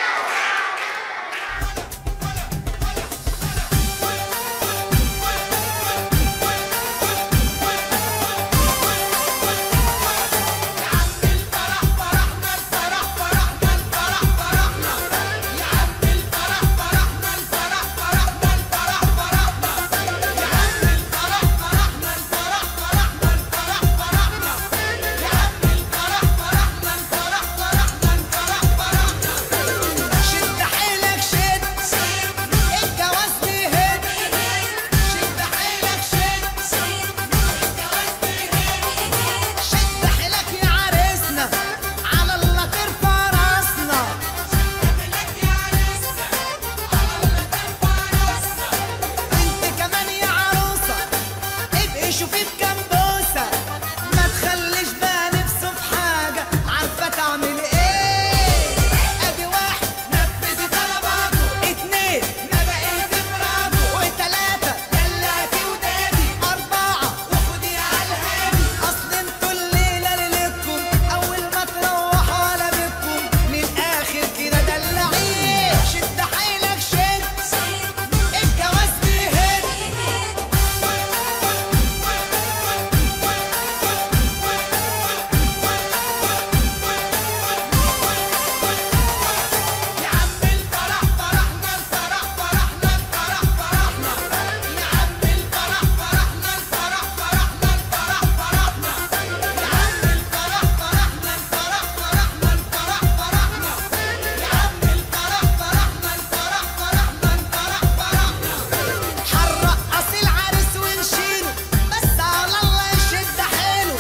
شد حيلك شد الجواز بيهد شد حيلك شد شد حيلك يا عريسنا على الله ترفع راسنا انت كمان يا عروسة ابقي شوفي بكام بوسة ما تخليش بقى نفسه في حاجة عارفة تعمل ايه ادي واحد نفذي طلباته اتنين ما بقيت برافو وتلاتة دلعتي ودادي أربعة وخدي على الهادي أصل انتوا الليلة ليلتكم أول ما تروحوا على بيتكم من الآخر كده دلعيه شد حيلك شد الجواز بيهد حرقص العرس ونشيله بس على الله يشد حيله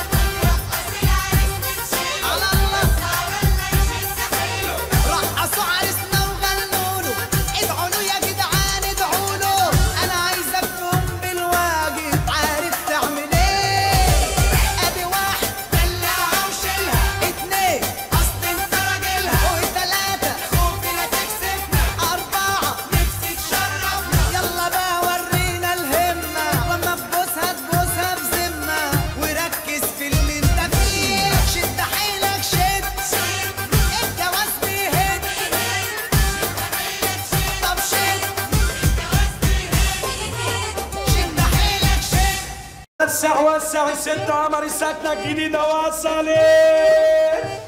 على الله رقصوا عرسنا وغنوا له ادعوا له يا جدعان ادعوا له انا عايزه افهم بالواجب عارف تعمل ايه ادي واحد دلعها وشيلها اتنين اصل انت راجلها وتلاته خوفي لا تكسفنا اربعه نفسي تشرفنا يلا بقى ورينا الهمه لما تبوسها تبوسها بذمه وركز في اللي انت فيه شد حيلك شد الجواز بيهد طب شد شد حيلك شد وسع وسع الست عمر السكنة الجديدة وصلت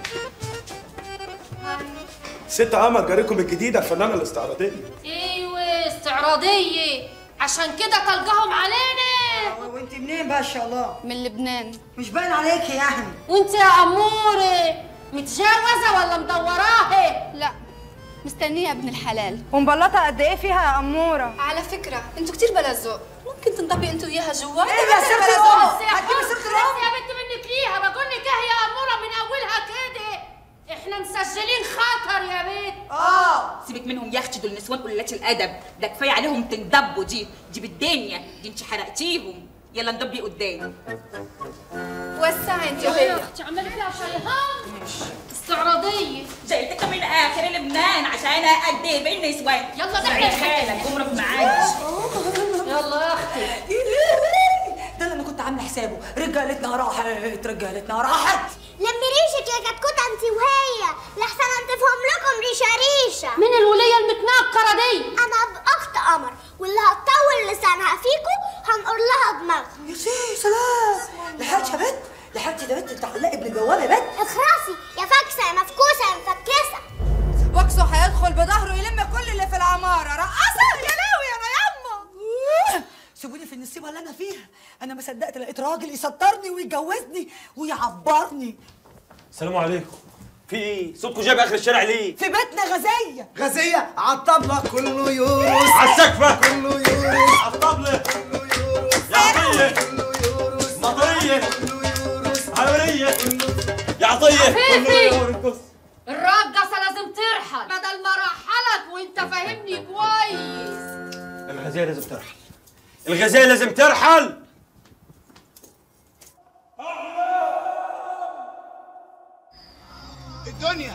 ست عمر جاركم الجديده الفنانه الاستعراضيه ايوه استعراضية عشان كده طلقهم علينا وانت منين بقى ان شاء الله من لبنان مش باين عليكي يعني وانت يا امورة متجوزة ولا مدوراه لا مستنية ابن الحلال ومبلطة قد ايه فيها يا أمورة على فكرة انتوا كتير بلا ذوق ممكن تنطبق انتوا وياها جوا إيه يا ست الأم؟ بس يا هتجيبي حب- ست بس الأم؟ يا بنت منك ليها بقول لك ايه يا امورة من اولها كده احنا مسجلين خطر يا بنت اه سيبك منهم يا اختي دول نسوان قلات الادب ده كفايه عليهم تندبوا دي دي بالدنيا دي انت حرقتيهم يلا ندبي قدام وسعي انت يا وهي اختي عملت لها شيهان استعراضية جايتك من اخر لبنان عشان اقدم النسوان يلا سعيد نحن حالك عمرك معاك يلا يا اختي ده اللي انا كنت عامله حسابه رجالتنا راحت رجالتنا راحت لمي ريشك يا كتكوت انت وهي لحسن انتفهم لكم ريشه ريشه من الولية المتنكرة دي انا باخت قمر واللي هتطول لسانها فيكم هنقول لها دماغها يا سي سلام لحقت يا بنت لحقت يا بنت انت علقي ابن الجواب يا بنت اخرسي يا فاكسه يا مفكوسه يا مفكسه واكسو هيدخل بظهره يلم كل اللي في العمارة رقصة يا لهوي انا يما سيبوني في النصيبه اللي انا فيها انا ما صدقت لقيت راجل يسطرني ويجوزني ويعبرني السلام عليكم في ايه صوتكم جايب اخر الشارع ليه في بيتنا غزيه غزية على الطبلة كله يورس على السقفة كله يورس على الطبلة يا عطية مطرية عمرية يا عطية عفيفي. كله يورس الرقصة لازم ترحل بدل ما رحلك وانت فاهمني كويس الغزالة لازم ترحل الغزالة لازم ترحل الدنيا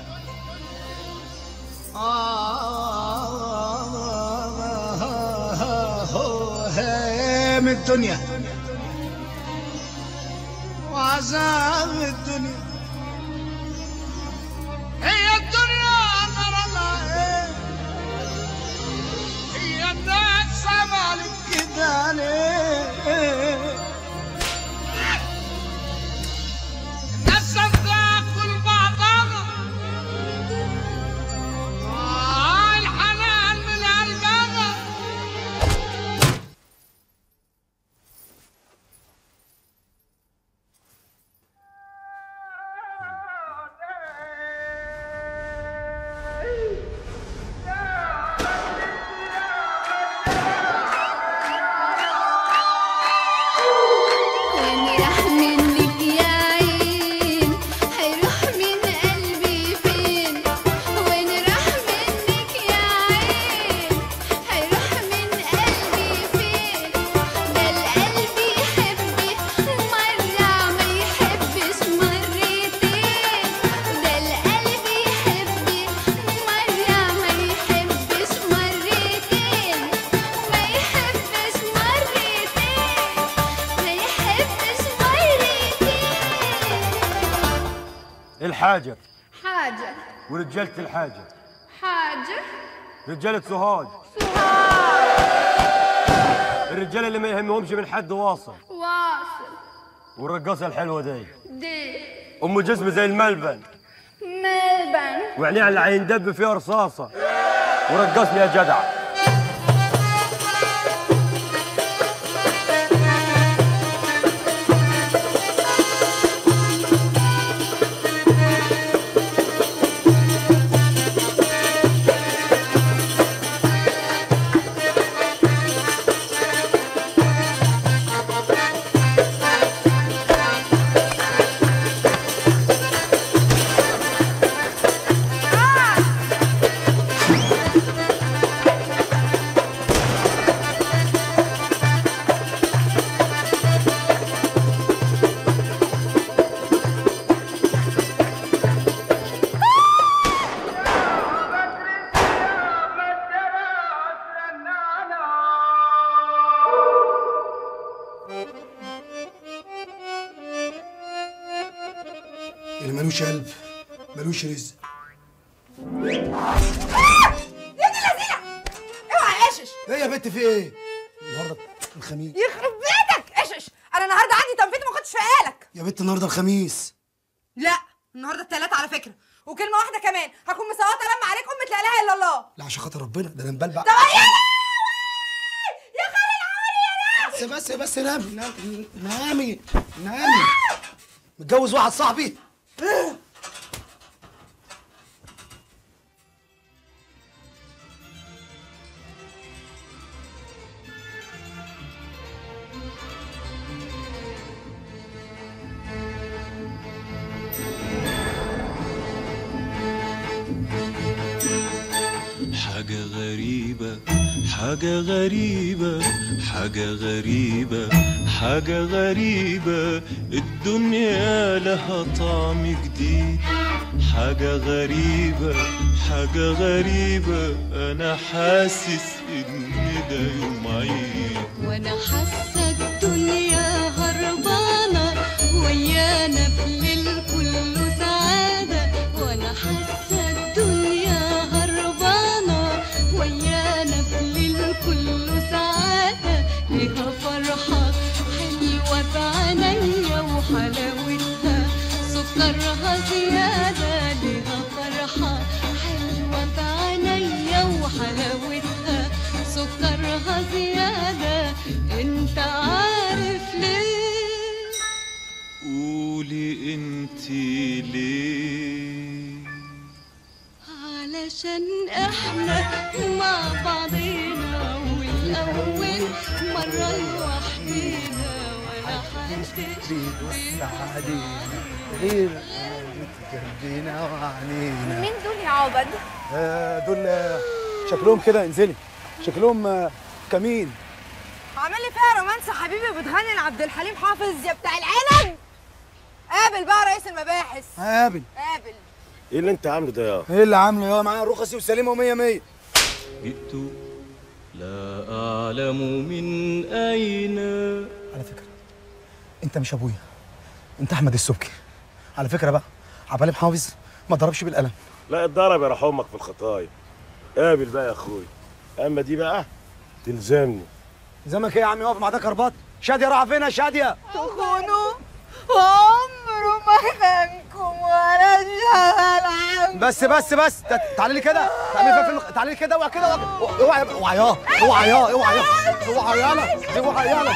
هام الدنيا وعذاب الدنيا هي الدنيا نرى ايه هي الناس عملت كده ليه الناس بتاكل بعضها آه الحنان من قلبها وين راح منك يا عين هيروح من قلبي فين وين راح منك يا عين هيروح من قلبي فين ده القلب يحبك مرة ما يحبش مرتين ده القلب يحبك مرة ما يحبش مرتين ما يحبش مرتين ما يحبش مرتين الحاجة حاجة ورجالة الحاجة حاجة رجالة سوهاج الرجالة اللي ما يهمهمش من حد واصل واصل والرقاصة الحلوة دي دي أم جسم زي الملبن ملبن وعينيها اللي هيندب فيها رصاصة ورقصني يا جدع اللي ملوش قلب ملوش رزق يا دي لذينة اوعى يا قشش ايه يا بنت في ايه؟ النهارده الخميس يخرب بيتك قشش انا النهارده عندي تنفيذ ما كنتش فايقالك يا بنت النهارده الخميس لا النهارده التلاتة على فكرة وكلمة واحدة كمان هكون مصوتة لما عليك أمة لا إله إلا الله لا عشان خاطر ربنا ده انا مبلبع طب يا يا خالد عمري يا بس بس بس نامي نامي نامي نامي متجوز واحد صاحبي حاجة غريبة حاجة غريبة حاجة غريبة حاجة غريبة الدنيا لها طعم جديد حاجة غريبة حاجة غريبة أنا حاسس إن ده يوم عيد وانا حاسه الدنيا هربانه ويانا في الليل كله سعاده وانا حاسه عشان احنا مع بعضينا والاول مرة لوحدينا ولا حد غير قلبنا وعنينا مين دول يا عبد؟ آه، دول آه، شكلهم كده انزلي شكلهم آه، كمين عامل لي فيها رومانس يا حبيبي بتغني لعبد الحليم حافظ يا بتاع العنب قابل بقى رئيس المباحث قابل قابل ايه اللي انت عامله ده يا ايه اللي عامله يا معايا رخصي وسليمه ومية مية جئت لا أعلم من أين على فكره انت مش ابويا انت احمد السبكي على فكره بقى عبد الحليم حافظ ما ضربش بالقلم لا اتضرب يا راح امك في الخطايا قابل بقى يا اخويا اما دي بقى تلزمني زمك ايه يا عم واقف مع ده كربات شاديه رايحه فين يا شاديه تخونوا عمره ما خانكم ولا شغل عنكم بس بس بس تع- تعالي لي كده تعالي لي فين تعالي لي كده اوعى كده اوعى اوعى اوعى يا اوعى يا اوعى يا اوعى يالا اوعى يالا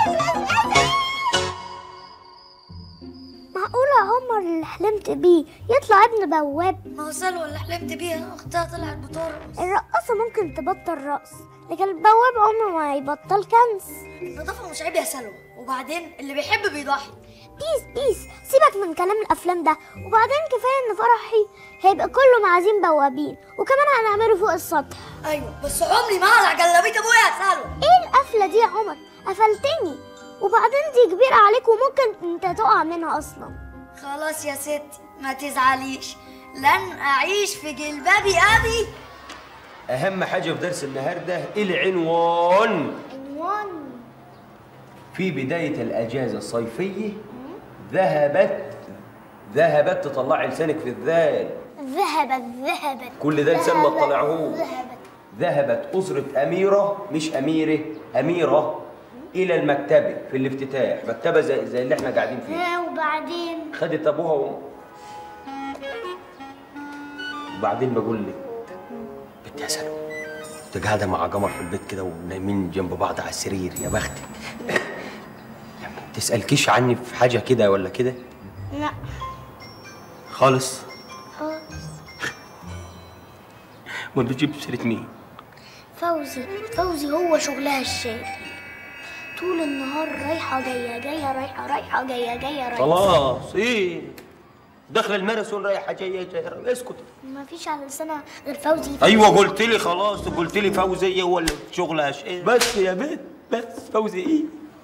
معقولة عمر اللي حلمت بيه يطلع ابن بواب ما هو سلوى اللي حلمت بيها اختها طلعت بترقص الرقاصة ممكن تبطل رقص لكن البواب عمره ما هيبطل كنس النظافة مش عيب يا سلوى وبعدين اللي بيحب بيضحي بيس بيس سيبك من كلام الافلام ده وبعدين كفايه ان فرحي هيبقى كله معازيم بوابين وكمان هنعمله فوق السطح ايوه بس عمري ما هقلع جلابيه ابويا يا سلوى ايه القفله دي يا عمر قفلتني وبعدين دي كبيره عليك وممكن انت تقع منها اصلا خلاص يا ستي ما تزعليش لن اعيش في جلبابي ابي اهم حاجه في درس النهارده العنوان عنوان في بدايه الاجازه الصيفيه ذهبت ذهبت تطلعي لسانك في الذال ذهبت ذهبت كل ده لسان ما ذهبت، تطلعهوش. ذهبت ذهبت أسرة أميرة مش أميرة أميرة إلى المكتبة في الافتتاح مكتبة زي, زي اللي احنا قاعدين فيها ها وبعدين خدت أبوها و... وبعدين بقول لك بنت يا سلوى كنت قاعدة مع قمر في البيت كده ونايمين جنب بعض على السرير يا بختك يعني ما تسألكيش عني في حاجة كده ولا كده لا خالص خلاص وانت جبت سيرة مين؟ فوزي فوزي هو شغلها الشاغل طول النهار رايحة جاية جاية رايحة رايحة جاية جاية رايحة خلاص ايه داخل الماراثون رايحه جايه جايه اسكت ما فيش على لسانها غير فوزي ايوه قلت لي خلاص قلت لي فوزيه هو اللي شغلها شيء بس يا بنت بس فوزي ايه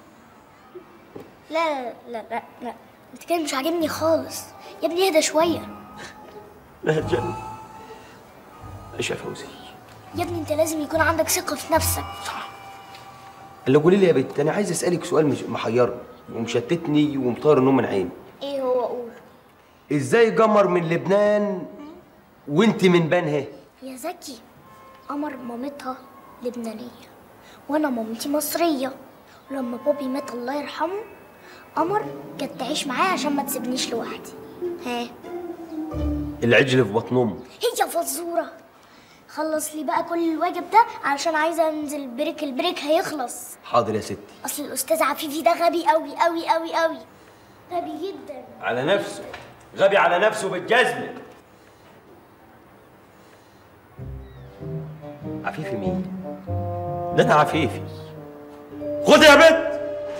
لا لا لا لا, لا. انت كده مش عاجبني خالص يا ابني اهدى شوية لا الجنة ايش يا فوزي يا ابني انت لازم يكون عندك ثقة في نفسك اللي قولي لي يا بنت انا عايز اسالك سؤال مش محيرني ومشتتني ومطير النوم من عيني ايه هو قول ازاي قمر من لبنان وانت من بنها يا زكي قمر مامتها لبنانية وانا مامتي مصرية ولما بابي مات الله يرحمه قمر كانت تعيش معايا عشان ما تسيبنيش لوحدي ها العجل في بطن امه هي فزورة خلص لي بقى كل الواجب ده علشان عايزة انزل بريك البريك هيخلص حاضر يا ستي اصل الاستاذ عفيفي ده غبي قوي قوي قوي قوي غبي جدا على نفسه غبي على نفسه بالجزمة عفيفي مين؟ ده انا عفيفي خد يا بنت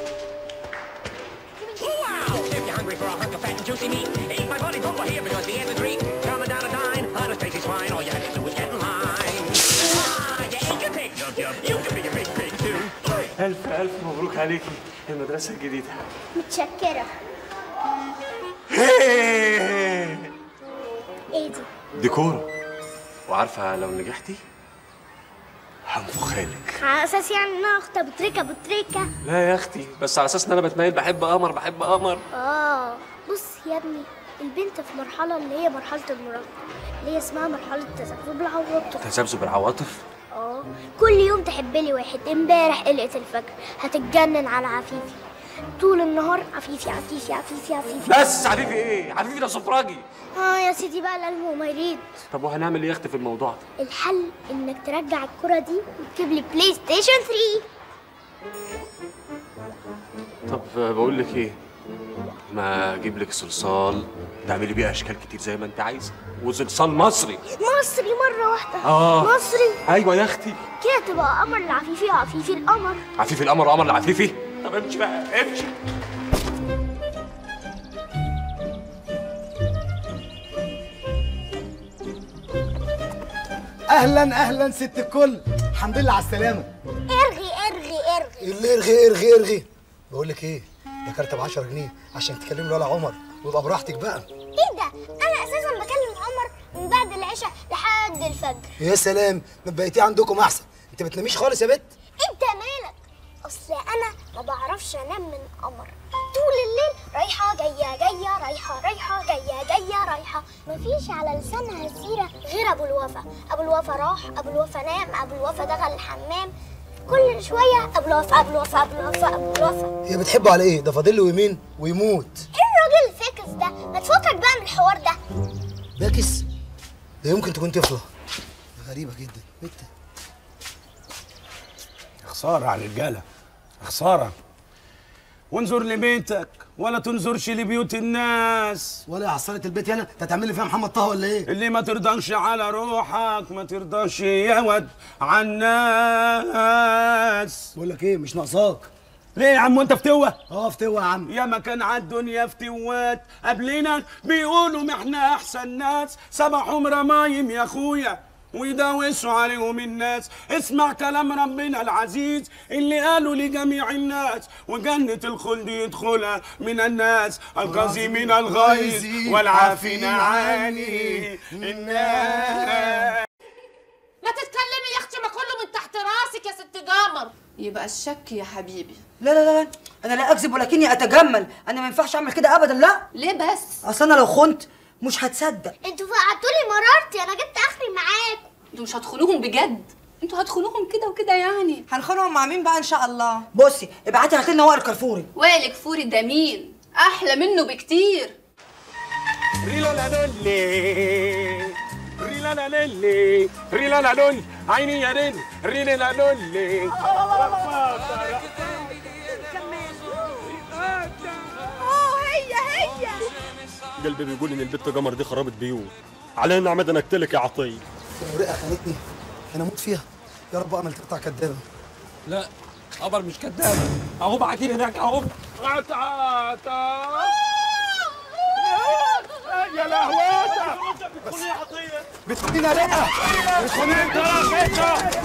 ألف ألف مبروك عليكي المدرسة الجديدة متشكرة ايه دي ديكور وعارفة لو نجحتي هنفخالك على اساس يعني ان انا اخت ابو تريكه ابو تريكه لا يا أختي بس على أساس إن أنا بتميل بحب قمر بحب قمر اه بص يا ابني البنت في مرحله اللي هي مرحله المراهقه اللي هي اسمها مرحله تذبذب العواطف تذبذب العواطف اه كل يوم تحب لي واحد امبارح قلقة الفجر هتتجنن على عفيفي طول النهار عفيفي عفيفي عفيفي عفيفي بس عفيفي إيه؟ عفيفي ده سفراجي اه يا سيدي بقى القلب ما يريد طب وهنعمل إيه يا أختي في الموضوع ده؟ الحل انك ترجع الكرة دي وتجيب لي بلاي ستيشن 3 طب بقول لك إيه ما اجيب لك صلصال تعملي بيه اشكال كتير زي ما انت عايزه وصلصال مصري مصري مرة واحدة آه. مصري ايوه يا اختي كده تبقى قمر العفيفي عفيفي القمر عفيف القمر وقمر العفيفي طب امشي بقى امشي اهلا اهلا ست الكل الحمد لله على السلامه ارغي ارغي ارغي اللي ارغي ارغي ارغي بقول لك ايه ده كارت ب 10 جنيه عشان تكلمي الولا عمر ويبقى براحتك بقى ايه ده انا اساسا بكلم عمر من بعد العشاء لحد الفجر يا سلام ما بقيتي عندكم احسن انت ما بتناميش خالص يا بت انت مالك اصل انا ما بعرفش انام من قمر طول الليل رايحه جايه جايه رايحه رايحه جايه جايه رايحه مفيش على لسانها سيره غير ابو الوفا ابو الوفا راح ابو الوفا نام ابو الوفا دخل الحمام كل شويه ابو الوفا ابو الوفا ابو الوفا ابو الوفا هي بتحبه على ايه ده فاضل له يمين ويموت ايه الراجل الفاكس ده ما تفكك بقى من الحوار ده باكس ده يمكن تكون طفله غريبه جدا بت خسارة على الرجالة خسارة وانظر لبيتك ولا تنظرش لبيوت الناس ولا عصارة البيت هنا انت هتعمل لي فيها محمد طه ولا ايه اللي ما ترضاش على روحك ما ترضاش يود على الناس بقول لك ايه مش ناقصاك ليه يا عم وانت فتوة؟ اه فتوة يا عم يا ما كان على الدنيا فتوات قبلنا بيقولوا ما احنا احسن ناس سبحهم رمايم يا اخويا ويداوسوا عليهم الناس اسمع كلام ربنا العزيز اللي قالوا لجميع الناس وجنة الخلد يدخلها من الناس القاسمين الغيظ والعافين عن الناس ما تتكلمي يا اختي ما كله من تحت راسك يا ست قمر يبقى الشك يا حبيبي لا لا لا انا لا اكذب ولكني اتجمل انا ما ينفعش اعمل كده ابدا لا ليه بس اصل انا لو خنت مش هتصدق انتوا فقعتولي مرارتي انا جبت اخري معاكم انتوا مش هتخونوهم بجد انتوا هتخونوهم كده وكده يعني هنخونهم مع مين بقى ان شاء الله بصي ابعتي هات لنا وائل كرفوري وائل كفوري ده مين احلى منه بكتير ريلا لا لولي ريلا لا لولي ريلا لا لولي عيني يا ريل ريلا لا لولي اه هي هي قلبي بيقول ان البت قمر دي خربت بيوت علينا نعمد انا اقتلك يا عطيه المرقه خانتني انا اموت فيها يا رب امل تقطع كدابه لا قمر مش كدابه اهو بعتين هناك اهو يا لهواتك بتخوني يا عطيه بتخونينا رقه بتخوني انت انت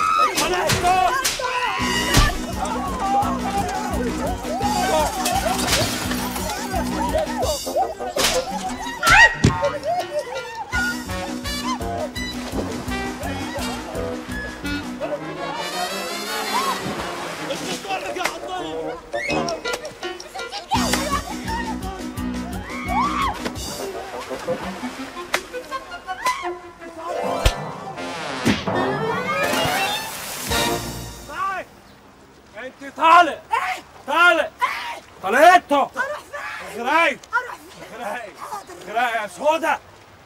انت طالع طالع طلعته غراي غراي غراي يا سودا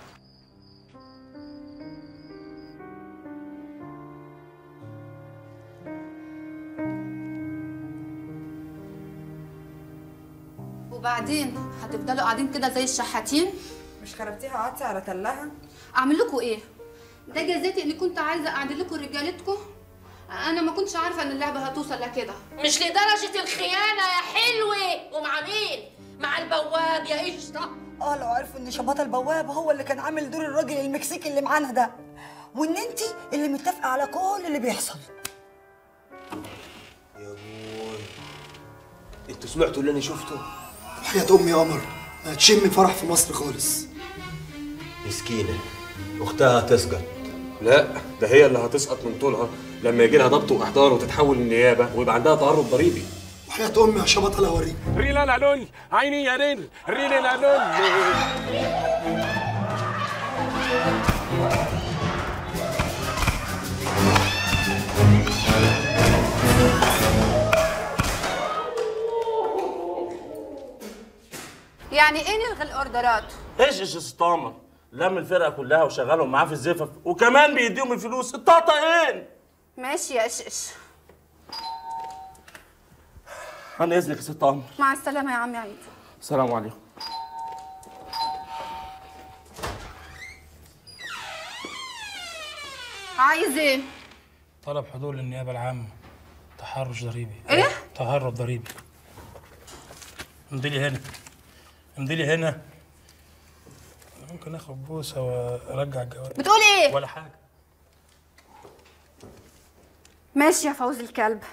وبعدين هتفضلوا قاعدين كده زي الشحاتين مش خربتيها وقعدتي على تلها اعمل لكم ايه ده جزاتي اني كنت عايزه اعدل لكم رجالتكم انا ما كنتش عارفه ان اللعبه هتوصل لكده مش لدرجة الخيانة يا حلوة ومع مين؟ مع البواب يا قشطة اه لو عرفوا ان شباطه البواب هو اللي كان عامل دور الراجل المكسيكي اللي معانا ده وان انت اللي متفقه على كل اللي بيحصل يا بوي انتوا سمعتوا اللي انا شفته وحياة امي يا قمر ما هتشم فرح في مصر خالص مسكينه اختها تسقط لا ده هي اللي هتسقط من طولها لما يجي لها ضبط واحضار وتتحول للنيابه ويبقى عندها تعرض ضريبي وحياة امي يا شبط انا اوريك ريلا لا لول عيني يا ريل ريلا لا لول يعني ايه نلغي الاوردرات ايش ايش اسطامه لم الفرقه كلها وشغلهم معاه في الزفف وكمان بيديهم الفلوس الطقطقين ماشي يا قشقش عن اذنك يا ست عمر مع السلامه يا عمي عيد السلام عليكم عايز ايه طلب حضور للنيابة العامة تحرش ضريبي ايه تهرب ضريبي امضي لي هنا امضي لي هنا ممكن اخد بوسة وارجع الجواب بتقول ايه ولا حاجة ماشي يا فوزي الكلب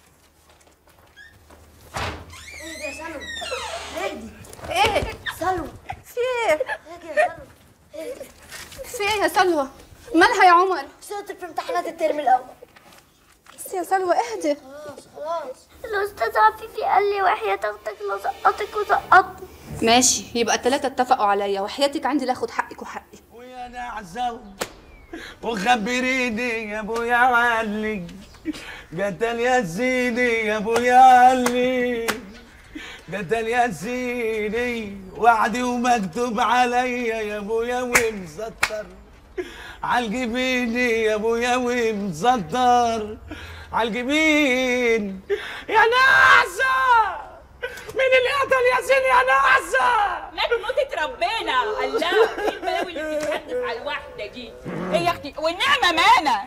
اهدي يا سلوى اهدي ايه سلوى في ايه اهدي يا سلوى اهدي في ايه يا سلوى مالها يا عمر صوتك في امتحانات الترم الاول بس يا سلوى اهدي خلاص خلاص الاستاذ عفيفي قال لي وحياة اختك لا سقطك وسقطني ماشي يبقى التلاتة اتفقوا عليا وحياتك عندي لا اخد حقك وحقي ويا نعزو وخبريني يا ابويا علي قتل يا سيدي يا ابويا علي قتل يا سيدي وعدي ومكتوب عليا يا ابويا ومسطر عالجبيني يا ابويا ومسطر عالجبين يا نعسة مين اللي قتل ياسين يا نعسة لا بموتة ربنا الله ايه البلاوي اللي بتتحدف على الواحدة دي ايه يا اختي والنعمة مانا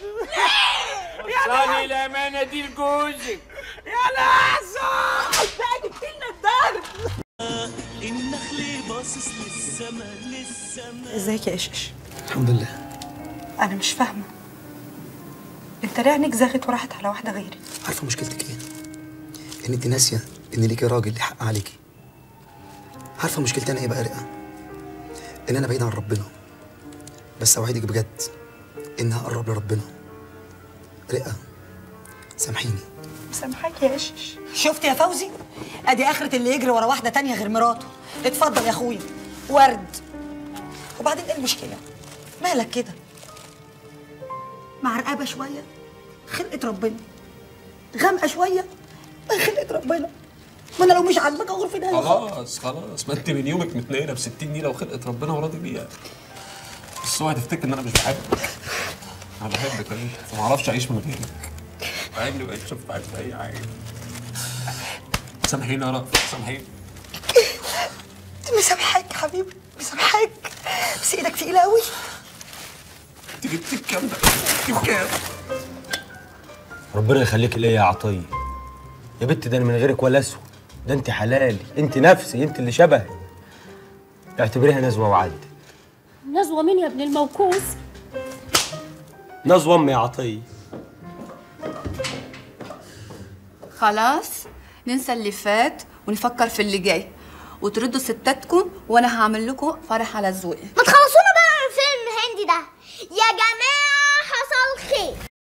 وصلي الأمانة دي لجوزك يا نعسة بقى جبت لنا الضرب النخل باصص للسما للسما ازيك يا قشقش الحمد لله انا مش فاهمه انت ليه عينيك زاغت وراحت على واحده غيري عارفه مشكلتك ايه ان انت ناسيه ان ليكي راجل ليه حق عليكي عارفه مشكلتي انا ايه بقى يا رئه ان انا بعيد عن ربنا بس اوعدك بجد ان هقرب لربنا رئه سامحيني مسامحاك يا قشقش شفت يا فوزي ادي اخرة اللي يجري ورا واحده تانية غير مراته اتفضل يا اخويا ورد وبعدين ايه المشكله مالك كده معرقبه شويه خلقه ربنا غامقه شويه ما خلقه ربنا ما انا لو مش عاجبك اغور في داهيه خلاص خلاص ما انت من يومك متنيله ب 60 نيله وخلقه ربنا وراضي بيها بس اوعي تفتكر ان انا مش بحبك انا بحبك انت ما اعرفش اعيش من غيرك عيني بقيت اشوف معاك في اي حاجه سامحيني يا رأف سامحيني مسامحاك يا حبيبي مسامحاك بس ايدك تقيله قوي انت جبت الكام ده جبت كام ربنا يخليك ليا يا عطيه يا بنت ده انا من غيرك ولا اسوى ده انت حلالي انت نفسي انت اللي شبهي اعتبريها نزوه وعد نزوة مين يا ابن الموكوس نزوه امي يا عطيه خلاص ننسى اللي فات ونفكر في اللي جاي وتردوا ستاتكم وانا هعمل لكم فرح على ذوقي ما تخلصونا بقى من فيلم هندي ده يا